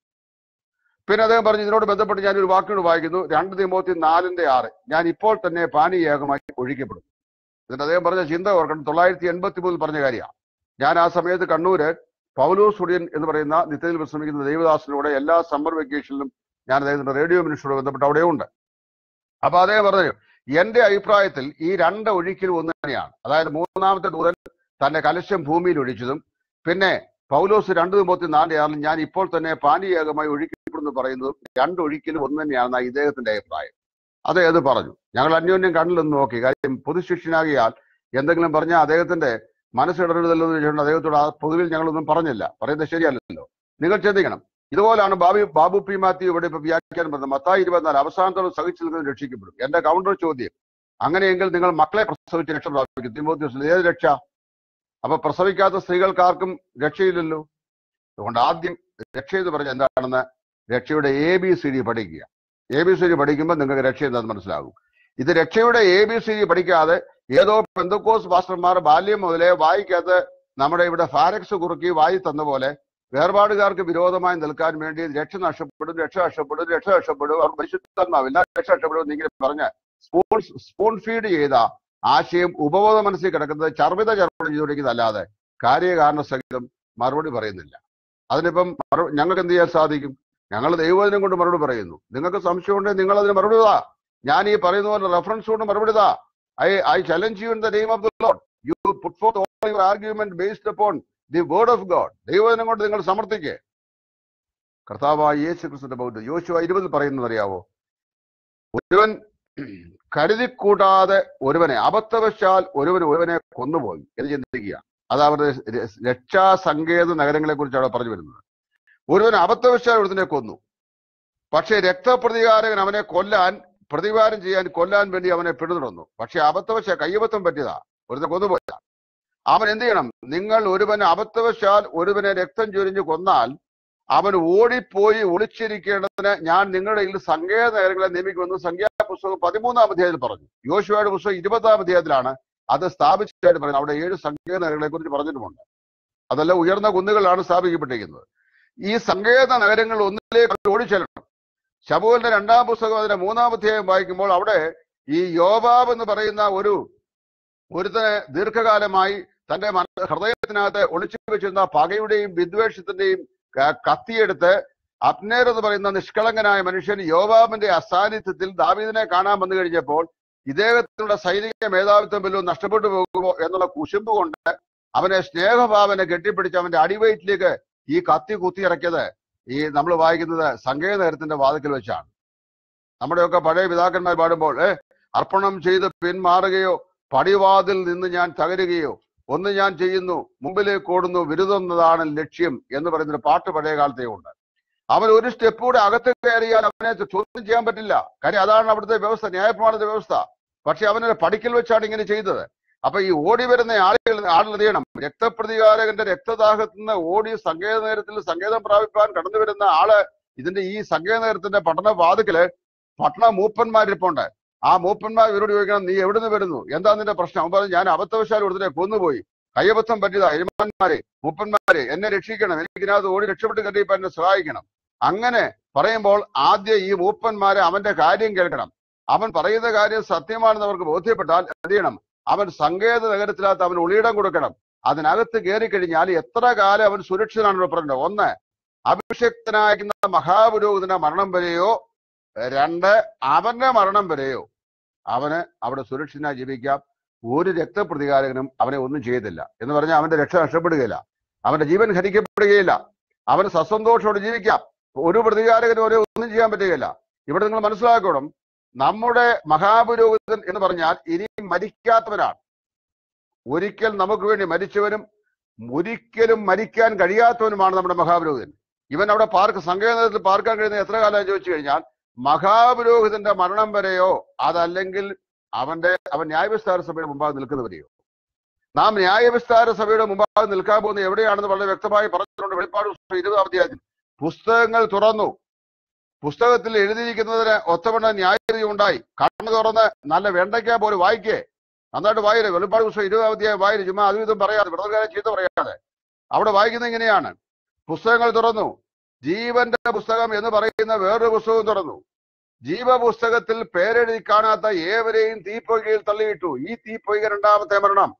പിന്നെ അദ്ദേഹം പറഞ്ഞു ഇതിനോട് ബന്ധപ്പെട്ട് ഞാൻ ഒരു വാക്കുകൾ വായിക്കുന്നു രണ്ട് തിമോത്തി നാലിന്റെ ആറ് ഞാൻ ഇപ്പോൾ തന്നെ പാനീയാഗമായി ഒഴിക്കപ്പെടും എന്നിട്ട് അദ്ദേഹം പറഞ്ഞ ചിന്ത ഓർക്കണം തൊള്ളായിരത്തി എൺപത്തി മൂന്നിൽ പറഞ്ഞ കാര്യമാണ് ഞാൻ ആ സമയത്ത് കണ്ണൂര് പൗലോസ് സുടിയൻ എന്ന് പറയുന്ന നിത്യത്തിൽ വിശ്രമിക്കുന്ന ദേവദാസിലൂടെ എല്ലാ സമ്മർ വെക്കേഷനിലും ഞാൻ അദ്ദേഹത്തിന്റെ റേഡിയോ മിനിസ്റ്ററോട് ബന്ധപ്പെട്ട് അവിടെ ഉണ്ട് അപ്പൊ അദ്ദേഹം പറഞ്ഞു എന്റെ അഭിപ്രായത്തിൽ ഈ രണ്ട് ഒഴിക്കലും ഒന്ന് തന്നെയാണ് അതായത് മൂന്നാമത്തെ ദൂതൻ തന്റെ കലശം ഭൂമിയിൽ ഒഴിച്ചതും പിന്നെ പൗലോസ് രണ്ട് മുപ്പത്തി നാല് ആറിൽ ഞാൻ ഇപ്പോൾ തന്നെ പാനീയകമായി ഒഴിക്കപ്പെടുന്നു പറയുന്നതും രണ്ട് ഒഴിക്കലും ഒന്ന് തന്നെയാണെന്നാണ് ഇദ്ദേഹത്തിന്റെ അഭിപ്രായം അത് അത് പറഞ്ഞു ഞങ്ങൾ അന്യോന്യം കണ്ണിലൊന്ന് നോക്കി കാര്യം പൊതുശിഷ്യനാകിയാൽ എന്തെങ്കിലും പറഞ്ഞാൽ അദ്ദേഹത്തിന്റെ മനസ്സിടരുതല്ലോ എന്ന് ചോദിച്ചുകൊണ്ട് അദ്ദേഹത്തോട് ആ പൊതുവിൽ ഞങ്ങളൊന്നും പറഞ്ഞില്ല പറയുന്നത് ശരിയല്ലല്ലോ നിങ്ങൾ ചിന്തിക്കണം ഇതുപോലാണ് ബാബു ബാബു പി മാത്യു ഇവിടെ ഇപ്പൊ വ്യാഖ്യാനം പറഞ്ഞത് മത്തായി ഇരുപത്തിനാല് അവസാനത്തോളം സഹിച്ചു നിൽക്കുന്നത് രക്ഷിക്കപ്പെടും എന്റെ കൗണ്ടർ ചോദ്യം അങ്ങനെയെങ്കിൽ നിങ്ങൾ മക്കളെ പ്രസവിച്ച് രക്ഷ പ്രാപിക്കും തിമോത്യോസിൽ ഏത് രക്ഷ അപ്പൊ പ്രസവിക്കാത്ത സ്ത്രീകൾക്ക് ആർക്കും രക്ഷയില്ലല്ലോ അതുകൊണ്ട് ആദ്യം രക്ഷ എന്ന് പറഞ്ഞ എന്താണെന്ന് രക്ഷയുടെ എ ബി സി ഡി പഠിക്കുക എ ബി സി ഡി പഠിക്കുമ്പോൾ നിങ്ങൾക്ക് രക്ഷ എന്താണെന്ന് മനസ്സിലാകും ഇത് രക്ഷയുടെ എ ബി സി ഡി പഠിക്കാതെ ഏതോ പെന്തക്കോസ് പാസ്റ്റർമാർ ബാല്യം മുതലേ വായിക്കാത്ത നമ്മുടെ ഇവിടെ ഫാരക്സ് കുറുക്കി വായി തന്ന പോലെ വേർപാടുകാർക്ക് വിരോധമായി നിൽക്കാൻ വേണ്ടി രക്ഷ നഷ്ടപ്പെടും രക്ഷ നഷ്ടപ്പെടും രക്ഷ നഷ്ടപ്പെടും അവർ പരിശുദ്ധാത്മാവില്ല രക്ഷ നഷ്ടപ്പെടും എന്നിങ്ങനെ പറഞ്ഞ് സ്പൂൺ സ്പൂൺ ഫീഡ് ചെയ്ത ആശയം ഉപബോധ മനസ്സിൽ കിടക്കുന്നത് ചർമ്മിത ചർമ്മം ചെയ്തുകൊണ്ടിരിക്കുന്നതല്ലാതെ കാര്യകാരണ സഹിതം മറുപടി പറയുന്നില്ല അതിനിപ്പം മറു- ഞങ്ങൾക്ക് എന്ത് ചെയ്യാൻ സാധിക്കും ഞങ്ങൾ ദൈവവചനം കൊണ്ട് മറുപടി പറയുന്നു നിങ്ങൾക്ക് സംശയം ഉണ്ടെങ്കിൽ നിങ്ങൾ അതിന് മറുപടി താ ഞാൻ ഈ പറയുന്ന പോലെ റെഫറൻസ് കൊണ്ട് മറുപടി താ I I challenge you in the name of the lord you put for all your argument based upon the word of God ദൈവവചനം കൊണ്ട് നിങ്ങൾ സമർത്ഥിക്കേ കർത്താവായ യേശു ക്രിസ്തുന്റെ ബൗദ്ധ യോശുവ ഇരുപതിൽ പറയുന്നത് അറിയാവോ ഒരുവൻ കരുതിക്കൂടാതെ ഒരുവനെ അബദ്ധവശാൽ ഒരുവൻ ഒരുവനെ കൊന്നുപോയി എന്ന് ചിന്തിക്കുക അത് അവരുടെ ര- രക്ഷാസങ്കേത നഗരങ്ങളെ കുറിച്ച് അവിടെ പറഞ്ഞു വരുന്നത് ഒരുവൻ അബദ്ധവശാൽ ഒരുവനെ കൊന്നു പക്ഷേ രക്തപ്രതികാരകൻ അവനെ കൊല്ലാൻ പ്രതികാരം ചെയ്യാൻ കൊല്ലാൻ വേണ്ടി അവനെ പിന്തുടർന്നു പക്ഷെ അബദ്ധവശ കയ്യബദ്ധം പറ്റിയതാ ഒരുവനെ കൊന്നുപോയതാ അവൻ എന്ത് ചെയ്യണം നിങ്ങൾ ഒരുവൻ അബദ്ധവശാൽ ഒരുവനെ രക്തം ചൊരിഞ്ഞു കൊന്നാൽ അവൻ ഓടിപ്പോയി ഒളിച്ചിരിക്കേണ്ടതിന് ഞാൻ നിങ്ങളുടെ കയ്യിൽ സങ്കേത നഗരങ്ങളെ നിയമിക്കുമെന്ന് സംഖ്യാപുസ്തകം പതിമൂന്നാം അധ്യായത്തിൽ പറഞ്ഞു യോശുവയുടെ പുസ്തകം ഇരുപതാം അധ്യായത്തിലാണ് അത് സ്ഥാപിച്ചതായിട്ട് പറയുന്നത് അവിടെ ഏഴ് സങ്കേത നഗരങ്ങളെ കുറിച്ച് പറഞ്ഞിട്ടുമുണ്ട് അതല്ല ഉയർന്ന കുന്നുകളിലാണ് സ്ഥാപിക്കപ്പെട്ടിരിക്കുന്നത് ഈ സങ്കേത നഗരങ്ങൾ ഒന്നിലേക്ക് അവർ ഓടിച്ചെല്ലണം ശബുവിന്റെ രണ്ടാം പുസ്തകം അതിന്റെ മൂന്നാം അധ്യായം വായിക്കുമ്പോൾ അവിടെ ഈ യോബാബ് എന്ന് പറയുന്ന ഒരു ഒരുത്തനെ ദീർഘകാലമായി തന്റെ മന- ഹൃദയത്തിനകത്ത് ഒളിച്ചു വെച്ചിരുന്ന പകയുടെയും വിദ്വേഷത്തിന്റെയും ക- കത്തിയെടുത്ത് അപ്നേർ എന്ന് പറയുന്ന നിഷ്കളങ്കനായ മനുഷ്യൻ യോവാബിന്റെ അസാന്നിധ്യത്തിൽ ദാവീദിനെ കാണാൻ വന്നു കഴിഞ്ഞപ്പോൾ ഇദ്ദേഹത്തിനുള്ള സൈനിക മേധാവിത്വം വല്ലതും നഷ്ടപ്പെട്ടു പോകുമോ എന്നുള്ള കുശുമ്പ് കൊണ്ട് അവനെ സ്നേഹഭാവനെ കെട്ടിപ്പിടിച്ച് അവന്റെ അടിവയറ്റിലേക്ക് ഈ കത്തി കുത്തിയിറക്കിയത് ഈ നമ്മൾ വായിക്കുന്നത് സങ്കേത നഗരത്തിന്റെ വാതിക്കൽ വെച്ചാണ് നമ്മുടെയൊക്കെ പഴയ പിതാക്കന്മാർ പാടുമ്പോൾ ഏ അർപ്പണം ചെയ്ത് പിന്മാറുകയോ പടിവാതിൽ നിന്ന് ഞാൻ തകരുകയോ ഒന്ന് ഞാൻ ചെയ്യുന്നു മുമ്പിലേക്ക് ഓടുന്നു വിരുതുന്നതാണ് ലക്ഷ്യം എന്ന് പറയുന്ന ഒരു പാട്ട് പഴയ കാലത്തേ ഉണ്ട് അവൻ ഒരു സ്റ്റെപ്പ് കൂടെ അകത്ത് കയറിയാൽ അവനെ ചോദ്യം ചെയ്യാൻ പറ്റില്ല കാര്യം അതാണ് അവിടുത്തെ വ്യവസ്ഥ ന്യായപ്രമാണത്തിന്റെ വ്യവസ്ഥ പക്ഷെ അവനെ പഠിക്കൽ വെച്ചാണ് ഇങ്ങനെ ചെയ്തത് അപ്പൊ ഈ ഓടി വരുന്ന ആളുകൾ ആളുകൾ ചെയ്യണം രക്തപ്രതികാരകന്റെ രക്തദാഹത്തിൽ നിന്ന് ഓടി സങ്കേത നേരത്തിൽ സങ്കേതം പ്രാപിപ്പാൻ കടന്നു വരുന്ന ആള് ഇതിന്റെ ഈ സങ്കേത നേരത്തിന്റെ പഠന വാതുക്കല് പട്ടണ മൂപ്പന്മാരിപ്പുണ്ട് ആ മൂപ്പന്മാർ ഇവരോട് ചോദിക്കണം നീ എവിടുന്ന് വരുന്നു എന്താ നിന്റെ പ്രശ്നം അവൻ പറഞ്ഞു ഞാൻ അബദ്ധവശാൽ കൊടുത്തിട്ട് കൊന്നുപോയി കയ്യബദ്ധം പറ്റിയതാ എരുമാന്മാരെ മൂപ്പന്മാരെ എന്നെ രക്ഷിക്കണം എനിക്ക് ഇതിനകത്ത് ഓടി രക്ഷപ്പെട്ട് കണ്ടിപ്പോ എന്നെ സഹായിക്കണം അങ്ങനെ പറയുമ്പോൾ ആദ്യം ഈ മൂപ്പന്മാരെ അവന്റെ കാര്യം കേൾക്കണം അവൻ പറയുന്ന കാര്യം സത്യമാണെന്ന് അവർക്ക് ബോധ്യപ്പെട്ടാൽ എന്ത് ചെയ്യണം അവൻ സങ്കേത നഗരത്തിനകത്ത് അവൻ ഒളിയിടം കൊടുക്കണം അതിനകത്ത് കയറി കഴിഞ്ഞാൽ എത്ര കാലം അവൻ സുരക്ഷിതനാണ് ഇവിടെ പറയുന്നത് ഒന്ന് അഭിഷക്തനായിരിക്കുന്ന മഹാപുരോഹിതന്റെ മരണം വരെയോ രണ്ട് അവന്റെ മരണം വരെയോ അവന് അവിടെ സുരക്ഷിതനായി ജീവിക്കാം ഒരു രക്തപ്രതികാരകനും അവനെ ഒന്നും ചെയ്തില്ല എന്ന് പറഞ്ഞാൽ അവന്റെ രക്ഷ നഷ്ടപ്പെടുകയില്ല അവന്റെ ജീവൻ ഹരിക്കപ്പെടുകയില്ല അവന് സസന്തോഷത്തോടെ ജീവിക്കാം ഒരു പ്രതികാരകനും അവരെ ഒന്നും ചെയ്യാൻ പറ്റുകയില്ല ഇവിടെ നിങ്ങൾ മനസ്സിലാക്കണം നമ്മുടെ മഹാപുരോഹിതൻ എന്ന് പറഞ്ഞാൽ ഇനി മരിക്കാത്തവനാണ് ഒരിക്കൽ നമുക്ക് വേണ്ടി മരിച്ചവനും ഒരിക്കലും മരിക്കാൻ കഴിയാത്തവനുമാണ് നമ്മുടെ മഹാപുരോഹിതൻ ഇവൻ അവിടെ പാർക്ക് സങ്കേതത്തിൽ പാർക്കാൻ കഴിയുന്ന എത്ര കാലം ചോദിച്ചു കഴിഞ്ഞാൽ മഹാപുരോഹിതന്റെ മരണം വരെയോ അതല്ലെങ്കിൽ അവന്റെ അവൻ ന്യായവിസ്താര സഭയുടെ മുമ്പാകെ നിൽക്കുന്നവരെയോ നാം ന്യായവിസ്താര സഭയുടെ മുമ്പാകെ നിൽക്കാൻ പോകുന്നത് എവിടെയാണെന്ന് വളരെ വ്യക്തമായി പറഞ്ഞിട്ടുണ്ട് വെളിപ്പാട് പുസ്തകം ഇരുപതാം അധ്യായത്തിൽ പുസ്തകങ്ങൾ തുറന്നു പുസ്തകത്തിൽ എഴുതിയിരിക്കുന്നതിന് ഒത്തവണ്ണം ന്യായവിധി ഉണ്ടായി കണ്ണു തുറന്ന് നല്ല വെണ്ടയ്ക്ക പോലെ വായിക്കേ നന്നായിട്ട് വായില്ലേ വെളിപ്പാട് പുസ്തകം ഇരുപതാം അധ്യായം വായിരും ചുമ്മാ അതും ഇതും പറയാതെ വ്രതകാരെ ചീത്ത പറയാതെ അവിടെ വായിക്കുന്നത് ഇങ്ങനെയാണ് പുസ്തകങ്ങൾ തുറന്നു ജീവന്റെ പുസ്തകം എന്ന് പറയുന്ന വേറൊരു പുസ്തകം തുറന്നു ജീവപുസ്തകത്തിൽ പേരെഴുതി കാണാത്ത ഏവരെയും തീപ്പൊയ്കയിൽ തള്ളിയിട്ടു ഈ തീപ്പൊയ്ക രണ്ടാമത്തെ മരണം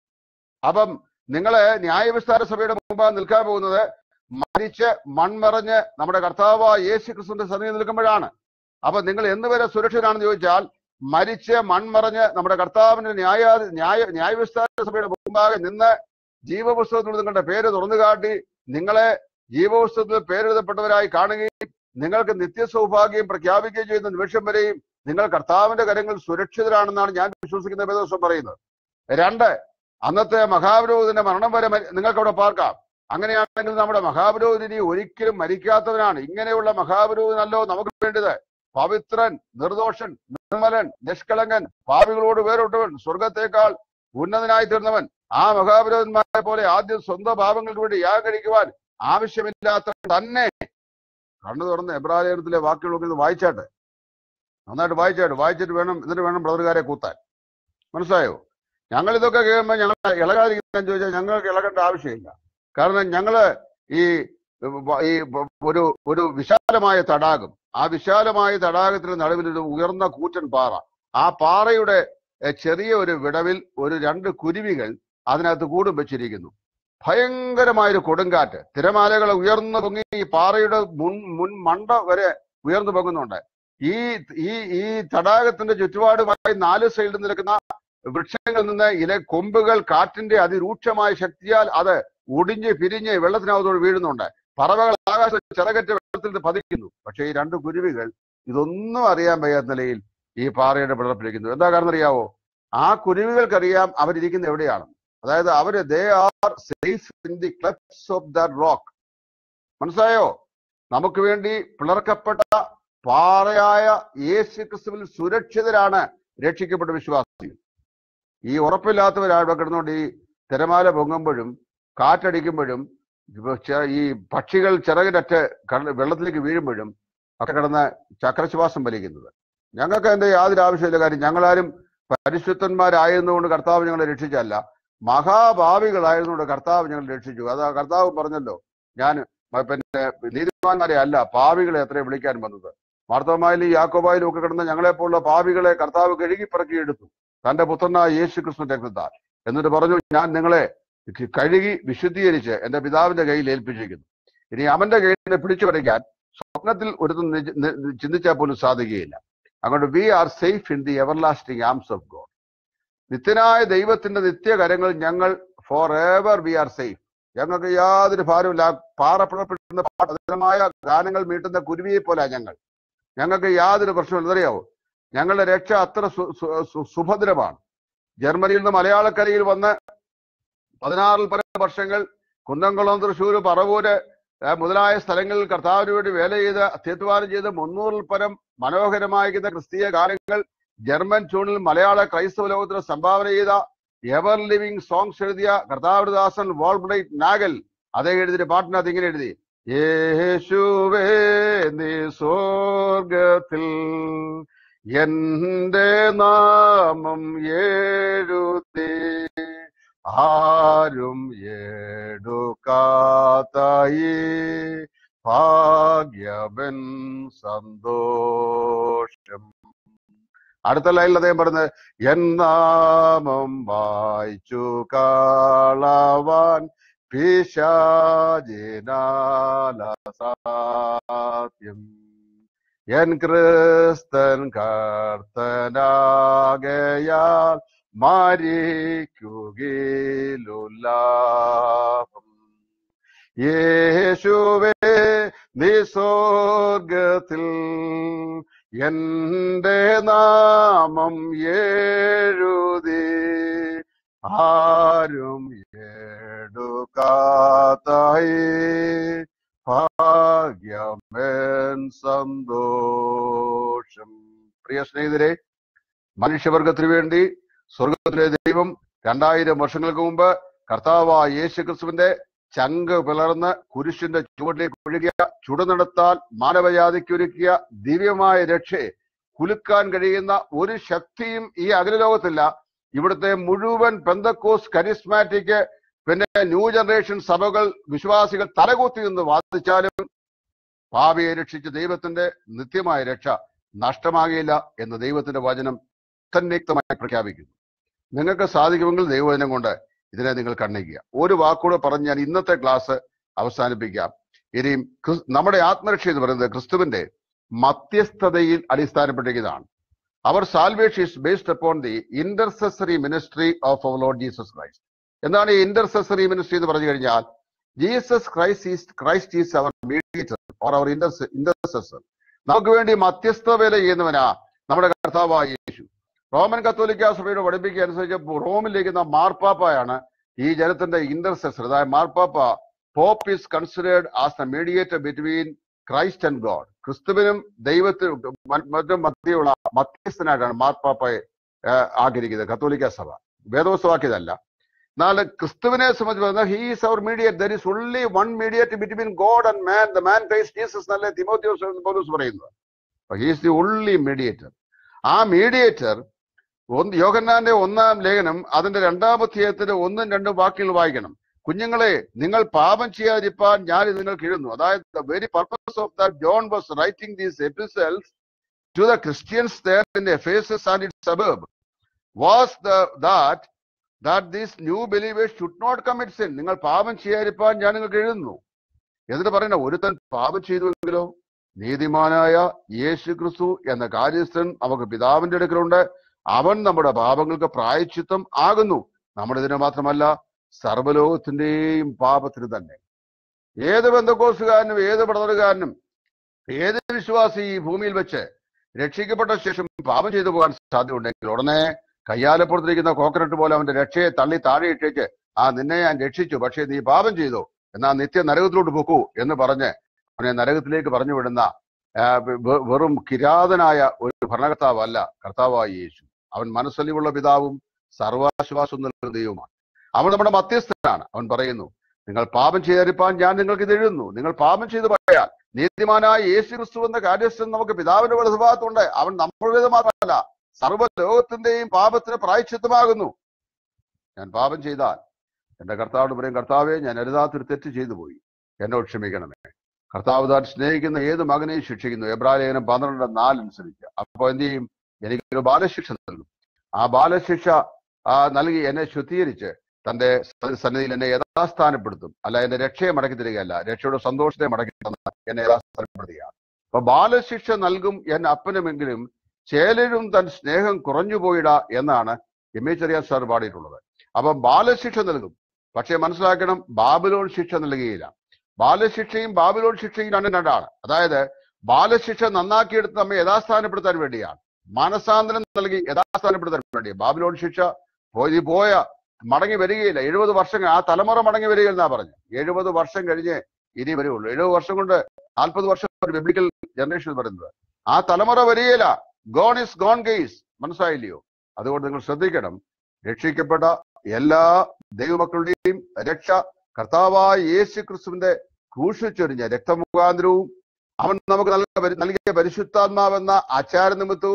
അപ്പം നിങ്ങള് ന്യായവിസ്താര സഭയുടെ മുമ്പാണ് നിൽക്കാൻ പോകുന്നത് മരിച്ച് മൺമറഞ്ഞ് നമ്മുടെ കർത്താവ് യേശു ക്രിസ്തുവിന്റെ സന്നിധി നിൽക്കുമ്പോഴാണ് അപ്പൊ നിങ്ങൾ എന്ന് വരെ സുരക്ഷിതരാണെന്ന് ചോദിച്ചാൽ മരിച്ച് മൺമറഞ്ഞ് നമ്മുടെ കർത്താവിന്റെ ന്യായ ന്യായ ന്യായവിസ്താര സഭയുടെ മുമ്പാകെ നിന്ന് ജീവപുസ്തകത്തിൽ നിങ്ങളുടെ പേര് തുറന്നു കാട്ടി നിങ്ങളെ ജീവപുസ്തകത്തിൽ പേരെഴുതപ്പെട്ടവരായി കാണുകയും നിങ്ങൾക്ക് നിത്യസൗഭാഗ്യം പ്രഖ്യാപിക്കുകയും ചെയ്യുന്ന നിമിഷം വരെയും നിങ്ങൾ കർത്താവിന്റെ കരങ്ങൾ സുരക്ഷിതരാണെന്നാണ് ഞാൻ വിശ്വസിക്കുന്ന വേദോസം പറയുന്നത് രണ്ട് അന്നത്തെ മഹാപുരോഹിതന്റെ മരണം വരെ മരി- നിങ്ങൾക്ക് അവിടെ പാർക്കാം അങ്ങനെയാണെങ്കിൽ നമ്മുടെ മഹാപുരോഹിതനി ഒരിക്കലും മരിക്കാത്തവനാണ് ഇങ്ങനെയുള്ള മഹാപുരോഹിതനല്ലോ നമുക്ക് വേണ്ടത് പവിത്രൻ നിർദോഷൻ നിർമ്മലൻ നിഷ്കളങ്കൻ പാപികളോട് വേറിട്ടവൻ സ്വർഗത്തേക്കാൾ ഉന്നതനായി തീർന്നവൻ ആ മഹാപുരോഹിതന്മാരെ പോലെ ആദ്യം സ്വന്തം പാപങ്ങൾക്ക് വേണ്ടി യാഗം കഴിക്കുവാൻ ആവശ്യമില്ലാത്ത തന്നെ കണ്ണു തുറന്ന് എബ്രാലയത്തിലെ വാക്കുകളൊക്കെ ഇത് വായിച്ചാട്ടെ നന്നായിട്ട് വായിച്ചാട്ട് വായിച്ചിട്ട് വേണം എന്നിട്ട് വേണം ബ്രദറുകാരെ കൂത്താൻ മനസ്സിലായോ ഞങ്ങൾ ഇതൊക്കെ കേൾക്കുമ്പോൾ ഞങ്ങൾ ഇളകാതിരിക്കാൻ ചോദിച്ചാൽ ഞങ്ങൾക്ക് ഇളകേണ്ട ആവശ്യമില്ല കാരണം ഞങ്ങള് ഈ വ- ഈ വ- ഒരു ഒരു വിശാലമായ തടാകം ആ വിശാലമായ തടാകത്തിന് നടുവിൽ ഒരു ഉയർന്ന കൂറ്റൻ പാറ ആ പാറയുടെ എ, ചെറിയ ഒരു വിടവിൽ ഒരു രണ്ട് കുരുവികൾ അതിനകത്ത് കൂടും വെച്ചിരിക്കുന്നു ഭയങ്കരമായൊരു കൊടുങ്കാറ്റ് തിരമാലകൾ ഉയർന്നു പൊങ്ങി ഈ പാറയുടെ മുൻ മുൻ മണ്ട വരെ ഉയർന്നു പൊങ്ങുന്നുണ്ട് ഈ ഈ ഈ തടാകത്തിന്റെ ചുറ്റുപാടുമായി നാല് സൈഡിൽ നിൽക്കുന്ന വൃക്ഷങ്ങളിൽ നിന്ന് ഇല കൊമ്പുകൾ കാറ്റിന്റെ അതിരൂക്ഷമായ ശക്തിയാൽ അത് ഒടിഞ്ഞ് പിരിഞ്ഞ് വെള്ളത്തിനകത്തോട് വീഴുന്നുണ്ട് പറവകൾ ആകാശത്ത് ചിറകറ്റ് വെള്ളത്തിൽ നിന്ന് പതിക്കുന്നു പക്ഷേ ഈ രണ്ട് കുരുവികൾ ഇതൊന്നും അറിയാൻ വയ്യാത്ത നിലയിൽ ഈ പാറയുടെ പിളർപ്പിരിക്കുന്നു എന്താ കാരണം അറിയാവോ ആ കുരുവികൾക്കറിയാം അവരിയ്ക്കുന്ന എവിടെയാണ് അതായത് അവര് they are safe in the clefts of the rock മനസ്സിലായോ നമുക്ക് വേണ്ടി പിളർക്കപ്പെട്ട പാറയായ യേശു ക്രിസ്തുവിൽ സുരക്ഷിതരാണ് രക്ഷിക്കപ്പെട്ട വിശ്വാസികൾ ഈ ഉറപ്പില്ലാത്തവരാണ് ഇവിടെ കിടന്നുകൊണ്ട് ഈ തിരമാല പൊങ്ങുമ്പോഴും കാറ്റടിക്കുമ്പോഴും ഇപ്പൊ ചെ- ഈ പക്ഷികൾ ചിറകിനറ്റ് കട- വെള്ളത്തിലേക്ക് വീഴുമ്പോഴും ഒക്കെ കിടന്ന് ചക്രശ്വാസം വലിക്കുന്നത് ഞങ്ങൾക്ക് അതിന്റെ യാതൊരു ആവശ്യമില്ല കാര്യം ഞങ്ങളാരും പരിശുദ്ധന്മാരായിരുന്നുകൊണ്ട് കർത്താവ് ഞങ്ങളെ രക്ഷിച്ചല്ല മഹാഭാവികളായിരുന്നുകൊണ്ട് കർത്താവ് ഞങ്ങളെ രക്ഷിച്ചു അതാ കർത്താവ് പറഞ്ഞല്ലോ ഞാൻ മ- പിന്നെ നീതിമാന്മാരെ അല്ല പാവികളെ എത്രയും വിളിക്കാൻ വന്നത് മാർത്തോമായാലും യാക്കോബായാലും ഒക്കെ കിടന്ന ഞങ്ങളെപ്പോലുള്ള പാവികളെ കർത്താവ് കഴുകി പറക്കി എടുത്തു തന്റെ പുത്രനായ യേശു കൃഷ്ണ രക്തത്താൽ എന്നിട്ട് പറഞ്ഞു ഞാൻ നിങ്ങളെ ക- കഴുകി വിശുദ്ധീകരിച്ച് എന്റെ പിതാവിന്റെ കയ്യിൽ ഏൽപ്പിച്ചിരിക്കുന്നു ഇനി അവന്റെ കയ്യിൽ നിന്ന് പിടിച്ചു പറിക്കാൻ സ്വപ്നത്തിൽ ഒരു ചിന്തിച്ചാൽ പോലും സാധിക്കുകയില്ല അതുകൊണ്ട് we are safe in the everlasting arms of God നിത്യനായ ദൈവത്തിന്റെ നിത്യകരങ്ങൾ ഞങ്ങൾ for ever we are safe ഞങ്ങൾക്ക് യാതൊരു ഭാരമില്ല ആ പാറപ്പിളപ്പെടുന്ന പാഠമായ ഗാനങ്ങൾ മീട്ടുന്ന കുരുവിയെ പോലെ ഞങ്ങൾ ഞങ്ങൾക്ക് യാതൊരു പ്രശ്നമില്ല അറിയാവോ ഞങ്ങളുടെ രക്ഷ അത്ര സു- സു- സു- സുഭദ്രമാണ് ജർമ്മനിയിൽ നിന്ന് മലയാളക്കരയിൽ വന്ന് പതിനാറിൽ പല വർഷങ്ങൾ കുന്നംകുളം തൃശ്ശൂർ പറവൂര് ഏഹ് മുതലായ സ്ഥലങ്ങളിൽ കർത്താവിന് വേണ്ടി വേല ചെയ്ത് തീർത്തുവാനം ചെയ്ത് മുന്നൂറിൽ പരം മനോഹരമായിരിക്കുന്ന ക്രിസ്തീയ ഗാനങ്ങൾ ജർമ്മൻ ട്യൂണിൽ മലയാള ക്രൈസ്തവ ലോകത്തിന് സംഭാവന ചെയ്ത എവർ ലിവിംഗ് സോങ്സ് എഴുതിയ കർത്താവൃദാസൻ വോൾബ്രൈറ്റ് നാഗൽ അതേ എഴുതിയ പാട്ടിനകത്ത് ഇങ്ങനെ എഴുതി യേശുവേ നീ സ്വർഗത്തിൽ എന്റെ നാമം എഴുതി ആരും എടുക്കാത്തായി ഭാഗ്യവൻ സന്തോഷം അടുത്ത ലൈനിൽ അദ്ദേഹം പറഞ്ഞത് എൻ നാമം വായിച്ചു കാളവാൻ പിശാചിനാല സാത്യം എൻ ക്രിസ്തൻ കർത്തനാകയാൽ മരിക്കുകയിലുല്ലാഭം യേശുവേ നീ സ്വർഗത്തിൽ എന്റെ നാമം എഴുതി ആരും എടുക്കാത്തായി ഭാഗ്യമേൻ സന്തോഷം പ്രിയ സ്നേഹിതരെ മനുഷ്യവർഗത്തിന് വേണ്ടി സ്വർഗത്തിലെ ദൈവം രണ്ടായിരം വർഷങ്ങൾക്ക് മുമ്പ് കർത്താവായ യേശു ക്രിസ്തുവിന്റെ ചങ്ക് പിളർന്ന് കുരിശിന്റെ ചുവട്ടിലേക്ക് ഒഴുകിയ ചുടുനടത്താൽ മാനവജാതിക്ക് ഒരുക്കിയ ദിവ്യമായ രക്ഷയെ കുലുക്കാൻ കഴിയുന്ന ഒരു ശക്തിയും ഈ അഖിലലോകത്തില്ല ഇവിടുത്തെ മുഴുവൻ പെന്തക്കോസ് കരിസ്മാറ്റിക് പിന്നെ ന്യൂ ജനറേഷൻ സഭകൾ വിശ്വാസികൾ തലകുത്തി നിന്ന് വാദിച്ചാലും പാപിയെ രക്ഷിച്ച ദൈവത്തിന്റെ നിത്യമായ രക്ഷ നഷ്ടമാകില്ല എന്ന് ദൈവത്തിന്റെ വചനം തന്നിക്തമായി പ്രഖ്യാപിക്കുന്നു നിങ്ങൾക്ക് സാധിക്കുമെങ്കിൽ ദൈവവചനം കൊണ്ട് ഇതിനെ നിങ്ങൾ കണ്ണിക്കുക ഒരു വാക്കുകൂടെ പറഞ്ഞ് ഞാൻ ഇന്നത്തെ ക്ലാസ് അവസാനിപ്പിക്കാം ഇനിയും ക്രിസ്- നമ്മുടെ ആത്മരക്ഷ എന്ന് പറയുന്നത് ക്രിസ്തുവിന്റെ മധ്യസ്ഥതയിൽ അടിസ്ഥാനപ്പെട്ടിരിക്കുന്നതാണ് അവർ salvation is based upon the intercessory ministry of our lord Jesus Christ എന്താണ് ഈ ഇന്റർസെസറി മിനിസ്ട്രി എന്ന് പറഞ്ഞു കഴിഞ്ഞാൽ Jesus Christ is Christ is our mediator or our intercessor നമുക്ക് വേണ്ടി മധ്യസ്ഥ വേല ചെയ്യുന്നവനാ നമ്മുടെ കർത്താവായ യേശു റോമൻ കത്തോലിക്ക സഭയുടെ പഠിപ്പിക്കുക അനുസരിച്ച് റോമിലിരിക്കുന്ന മാർപ്പാപ്പയാണ് ഈ ജനത്തിന്റെ ഇന്റർസെസർ അതായത് മാർപ്പാപ്പ pope is considered as the mediator between Christ and God ക്രിസ്തുവിനും ദൈവത്തിനും മ- മറ്റും മധ്യയുള്ള മധ്യസ്ഥനായിട്ടാണ് മാർപ്പാപ്പയെ ആ, ആഗ്രഹിക്കുന്നത് കത്തോലിക്ക സഭ വേദോസ്വാക്കിയതല്ല എന്നാൽ ക്രിസ്തുവിനെ സംബന്ധിച്ച് പറഞ്ഞാൽ he is our mediate there is only one mediate between God and man the man Christ Jesus എന്നല്ലേ തിമോത്തിയോസ് പോലീസ് പറയുന്നത് he is the only mediator ആ മീഡിയേറ്റർ ഒന്ന് യോഹന്നാന്റെ ഒന്നാം ലേഖനം അതിന്റെ രണ്ടാം അധ്യായത്തിന്റെ ഒന്നും രണ്ടും വാക്യങ്ങൾ വായിക്കണം കുഞ്ഞുങ്ങളെ നിങ്ങൾ പാപം ചെയ്യാതിരിപ്പാൻ ഞാൻ ഇത് നിങ്ങൾക്ക് എഴുതുന്നു അതായത് the very purpose of that John was writing these epistles to the Christians there in Ephesus and its suburb was the that that these new believers should not commit sin നിങ്ങൾ പാപം ചെയ്യാതിരിപ്പാൻ ഞാൻ നിങ്ങൾക്ക് എഴുതുന്നു എന്നിട്ട് പറയുന്ന ഒരുത്തൻ പാപം ചെയ്തുവെങ്കിലോ നീതിമാനായ യേശു ക്രിസ്തു എന്ന കാര്യസ്ഥൻ നമുക്ക് പിതാവിന്റെ അടുക്കലുണ്ട് അവൻ നമ്മുടെ പാപങ്ങൾക്ക് പ്രായച്ചിത്തം ആകുന്നു നമ്മുടെ ഇതിന് മാത്രമല്ല സർവ്വലോകത്തിന്റെയും പാപത്തിന് തന്നെ ഏത് ബന്ധക്കോസുകാരനും ഏത് പടതലുകാരനും ഏത് വിശ്വാസി ഈ ഭൂമിയിൽ വെച്ച് രക്ഷിക്കപ്പെട്ട ശേഷം പാപം ചെയ്തു പോകാൻ സാധ്യതയുണ്ടെങ്കിൽ ഉടനെ കയ്യാലപ്പുറത്തിരിക്കുന്ന കോക്കനട്ട് പോലെ അവന്റെ രക്ഷയെ തള്ളി താഴെ ഇട്ടേക്ക് ആ നിന്നെ ഞാൻ രക്ഷിച്ചു പക്ഷേ നീ പാപം ചെയ്തു എന്നാ നിത്യ നരകത്തിലോട്ട് പോക്കൂ എന്ന് പറഞ്ഞ് അവനെ നരകത്തിലേക്ക് പറഞ്ഞു വിടുന്ന ആ, വെ- വെറും കിരാതനായ ഒരു ഭരണകർത്താവല്ല കർത്താവായ യേശു അവൻ മനസ്സലിവുള്ള പിതാവും സർവാശ്വാസം നൽകുന്ന ദൈവമാണ് അവൻ നമ്മുടെ മധ്യസ്ഥനാണ് അവൻ പറയുന്നു നിങ്ങൾ പാപം ചെയ്തരിപ്പാൻ ഞാൻ നിങ്ങൾക്ക് ഇത് എഴുതുന്നു നിങ്ങൾ പാപം ചെയ്തു പോയാൽ നീതിമാനായ യേശു ക്രിസ്തു എന്ന കാര്യസ്ഥൻ നമുക്ക് പിതാവിന്റെ വലതുഭാഗത്തുണ്ട് അവൻ നമ്മുടേത് മാത്രമല്ല സർവ്വ ലോകത്തിന്റെയും പാപത്തിന് പ്രായച്ചിത്തമാകുന്നു ഞാൻ പാപം ചെയ്താൽ എന്റെ കർത്താവിനോട് പറയും കർത്താവെ ഞാൻ അരുതാത്തൊരു തെറ്റ് ചെയ്തു പോയി എന്നോട് ക്ഷമിക്കണമേ കർത്താവ് താൻ സ്നേഹിക്കുന്ന ഏത് മകനെയും ശിക്ഷിക്കുന്നു എബ്രാലേഖനം പന്ത്രണ്ട് നാലനുസരിച്ച് അപ്പൊ എന്ത് ചെയ്യും എനിക്കൊരു ബാലശിക്ഷ നൽകും ആ ബാലശിക്ഷ ആ നൽകി എന്നെ ശുദ്ധീകരിച്ച് തന്റെ സ- സന്നിധിയിൽ എന്നെ യഥാസ്ഥാനപ്പെടുത്തും അല്ല എന്റെ രക്ഷയെ മടക്കി തരികയല്ല രക്ഷയുടെ സന്തോഷത്തെ മടക്കി തന്ന എന്നെ യഥാസ്ഥാനപ്പെടുത്തുകയാണ് അപ്പൊ ബാലശിക്ഷ നൽകും എൻ അപ്പനുമെങ്കിലും ചേലരും തൻ സ്നേഹം കുറഞ്ഞു പോയിട എന്നാണ് എം എ ചെറിയ സാർ പാടിയിട്ടുള്ളത് അപ്പൊ ബാലശിക്ഷ നൽകും പക്ഷെ മനസ്സിലാക്കണം ബാബിലോൺ ശിക്ഷ നൽകുകയില്ല ബാലശിക്ഷയും ബാബിലോൺ ശിക്ഷയും രണ്ടും രണ്ടാണ് അതായത് ബാലശിക്ഷ നന്നാക്കിയെടുത്ത് നമ്മെ യഥാസ്ഥാനപ്പെടുത്താൻ വേണ്ടിയാണ് മാനസാന്തരം നൽകി യഥാസ്ഥാനപ്പെടുത്താൻ വേണ്ടി ബാബിലോൺ ശിക്ഷ പോയി പോയ മടങ്ങി വരികയില്ല എഴുപത് വർഷം ആ തലമുറ മടങ്ങി വരികയില്ലെന്നാ പറഞ്ഞു എഴുപത് വർഷം കഴിഞ്ഞ് ഇനി വരുള്ളൂ എഴുപത് വർഷം കൊണ്ട് നാൽപ്പത് വർഷം ഒരു ബിബ്ലിക്കൽ ജനറേഷൻ പറയുന്നത് ആ തലമുറ വരികയില്ല ഗോൺ ഇസ് ഗോൺ കേസ് മനസ്സിലായില്ലയോ അതുകൊണ്ട് നിങ്ങൾ ശ്രദ്ധിക്കണം രക്ഷിക്കപ്പെട്ട എല്ലാ ദൈവമക്കളുടെയും രക്ഷ കർത്താവായ യേശു ക്രിസ്തുവിന്റെ ക്രൂശിച്ചൊരിഞ്ഞ രക്തമുഖാന്തരവും അവൻ നമുക്ക് നൽകിയ പരി- നൽകിയ പരിശുദ്ധാത്മാവെന്ന ആചാര നിമിത്തവും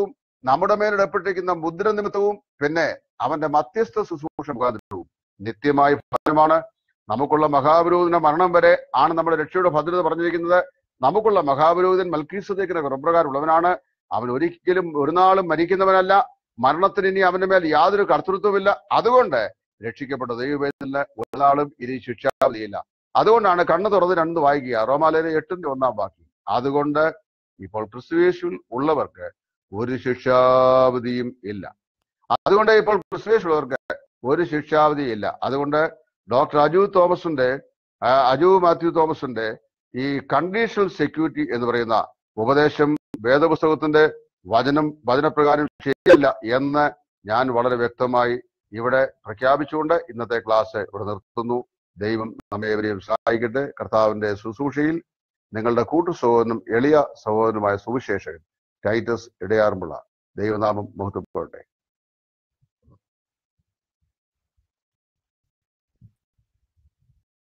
നമ്മുടെ മേലിടപ്പെട്ടിരിക്കുന്ന മുദ്ര നിമിത്തവും പിന്നെ അവന്റെ മധ്യസ്ഥ ശുശ്രൂഷ മുഖാന്തരവും നിത്യമായ ഫലമാണ് നമുക്കുള്ള മഹാപുരോഹിതന്റെ മരണം വരെ ആണ് നമ്മുടെ രക്ഷയുടെ ഭദ്രത പറഞ്ഞിരിക്കുന്നത് നമുക്കുള്ള മഹാപുരോഹിതൻ മൽക്കീസതേക്കിന് കുറപ്രകാരമുള്ളവനാണ് അവൻ ഒരിക്കലും ഒരു നാളും മരിക്കുന്നവനല്ല മരണത്തിന് ഇനി അവന്റെ മേൽ യാതൊരു കർത്തൃത്വമില്ല അതുകൊണ്ട് രക്ഷിക്കപ്പെട്ട ദൈവവേദന ഒരു നാളും ഇനി ശിക്ഷാവധിയില്ല അതുകൊണ്ടാണ് കണ്ണു തുറന്ന് രണ്ട് വായിക്കുക റോമാലയിലെ എട്ടിന്റെ ഒന്നാം വാക്യം അതുകൊണ്ട് ഇപ്പോൾ ക്രിസ്തുവേശുവിൽ ഉള്ളവർക്ക് ഒരു ശിക്ഷാവധിയും ഇല്ല അതുകൊണ്ട് ഇപ്പോൾ ക്രിസ്തുവേശുള്ളവർക്ക് ഒരു ശിക്ഷാവധി ഇല്ല അതുകൊണ്ട് ഡോക്ടർ അജു തോമസിന്റെ ആ, അജു മാത്യു തോമസിന്റെ ഈ കണ്ടീഷണൽ സെക്യൂരിറ്റി എന്ന് പറയുന്ന ഉപദേശം വേദപുസ്തകത്തിന്റെ വചനം വചനപ്രകാരം ശരിയല്ല എന്ന് ഞാൻ വളരെ വ്യക്തമായി ഇവിടെ പ്രഖ്യാപിച്ചുകൊണ്ട് ഇന്നത്തെ ക്ലാസ് ഇവിടെ നിർത്തുന്നു ദൈവം നമ്മെ ഏവരെയും സഹായിക്കട്ടെ കർത്താവിന്റെ ശുശ്രൂഷയിൽ നിങ്ങളുടെ കൂട്ടു സഹോദരനും എളിയ സഹോദരനുമായ സുവിശേഷകൻ ടൈറ്റസ് ഇടയാറുമുള്ള ദൈവനാമം മുഹത്വപ്പെടട്ടെ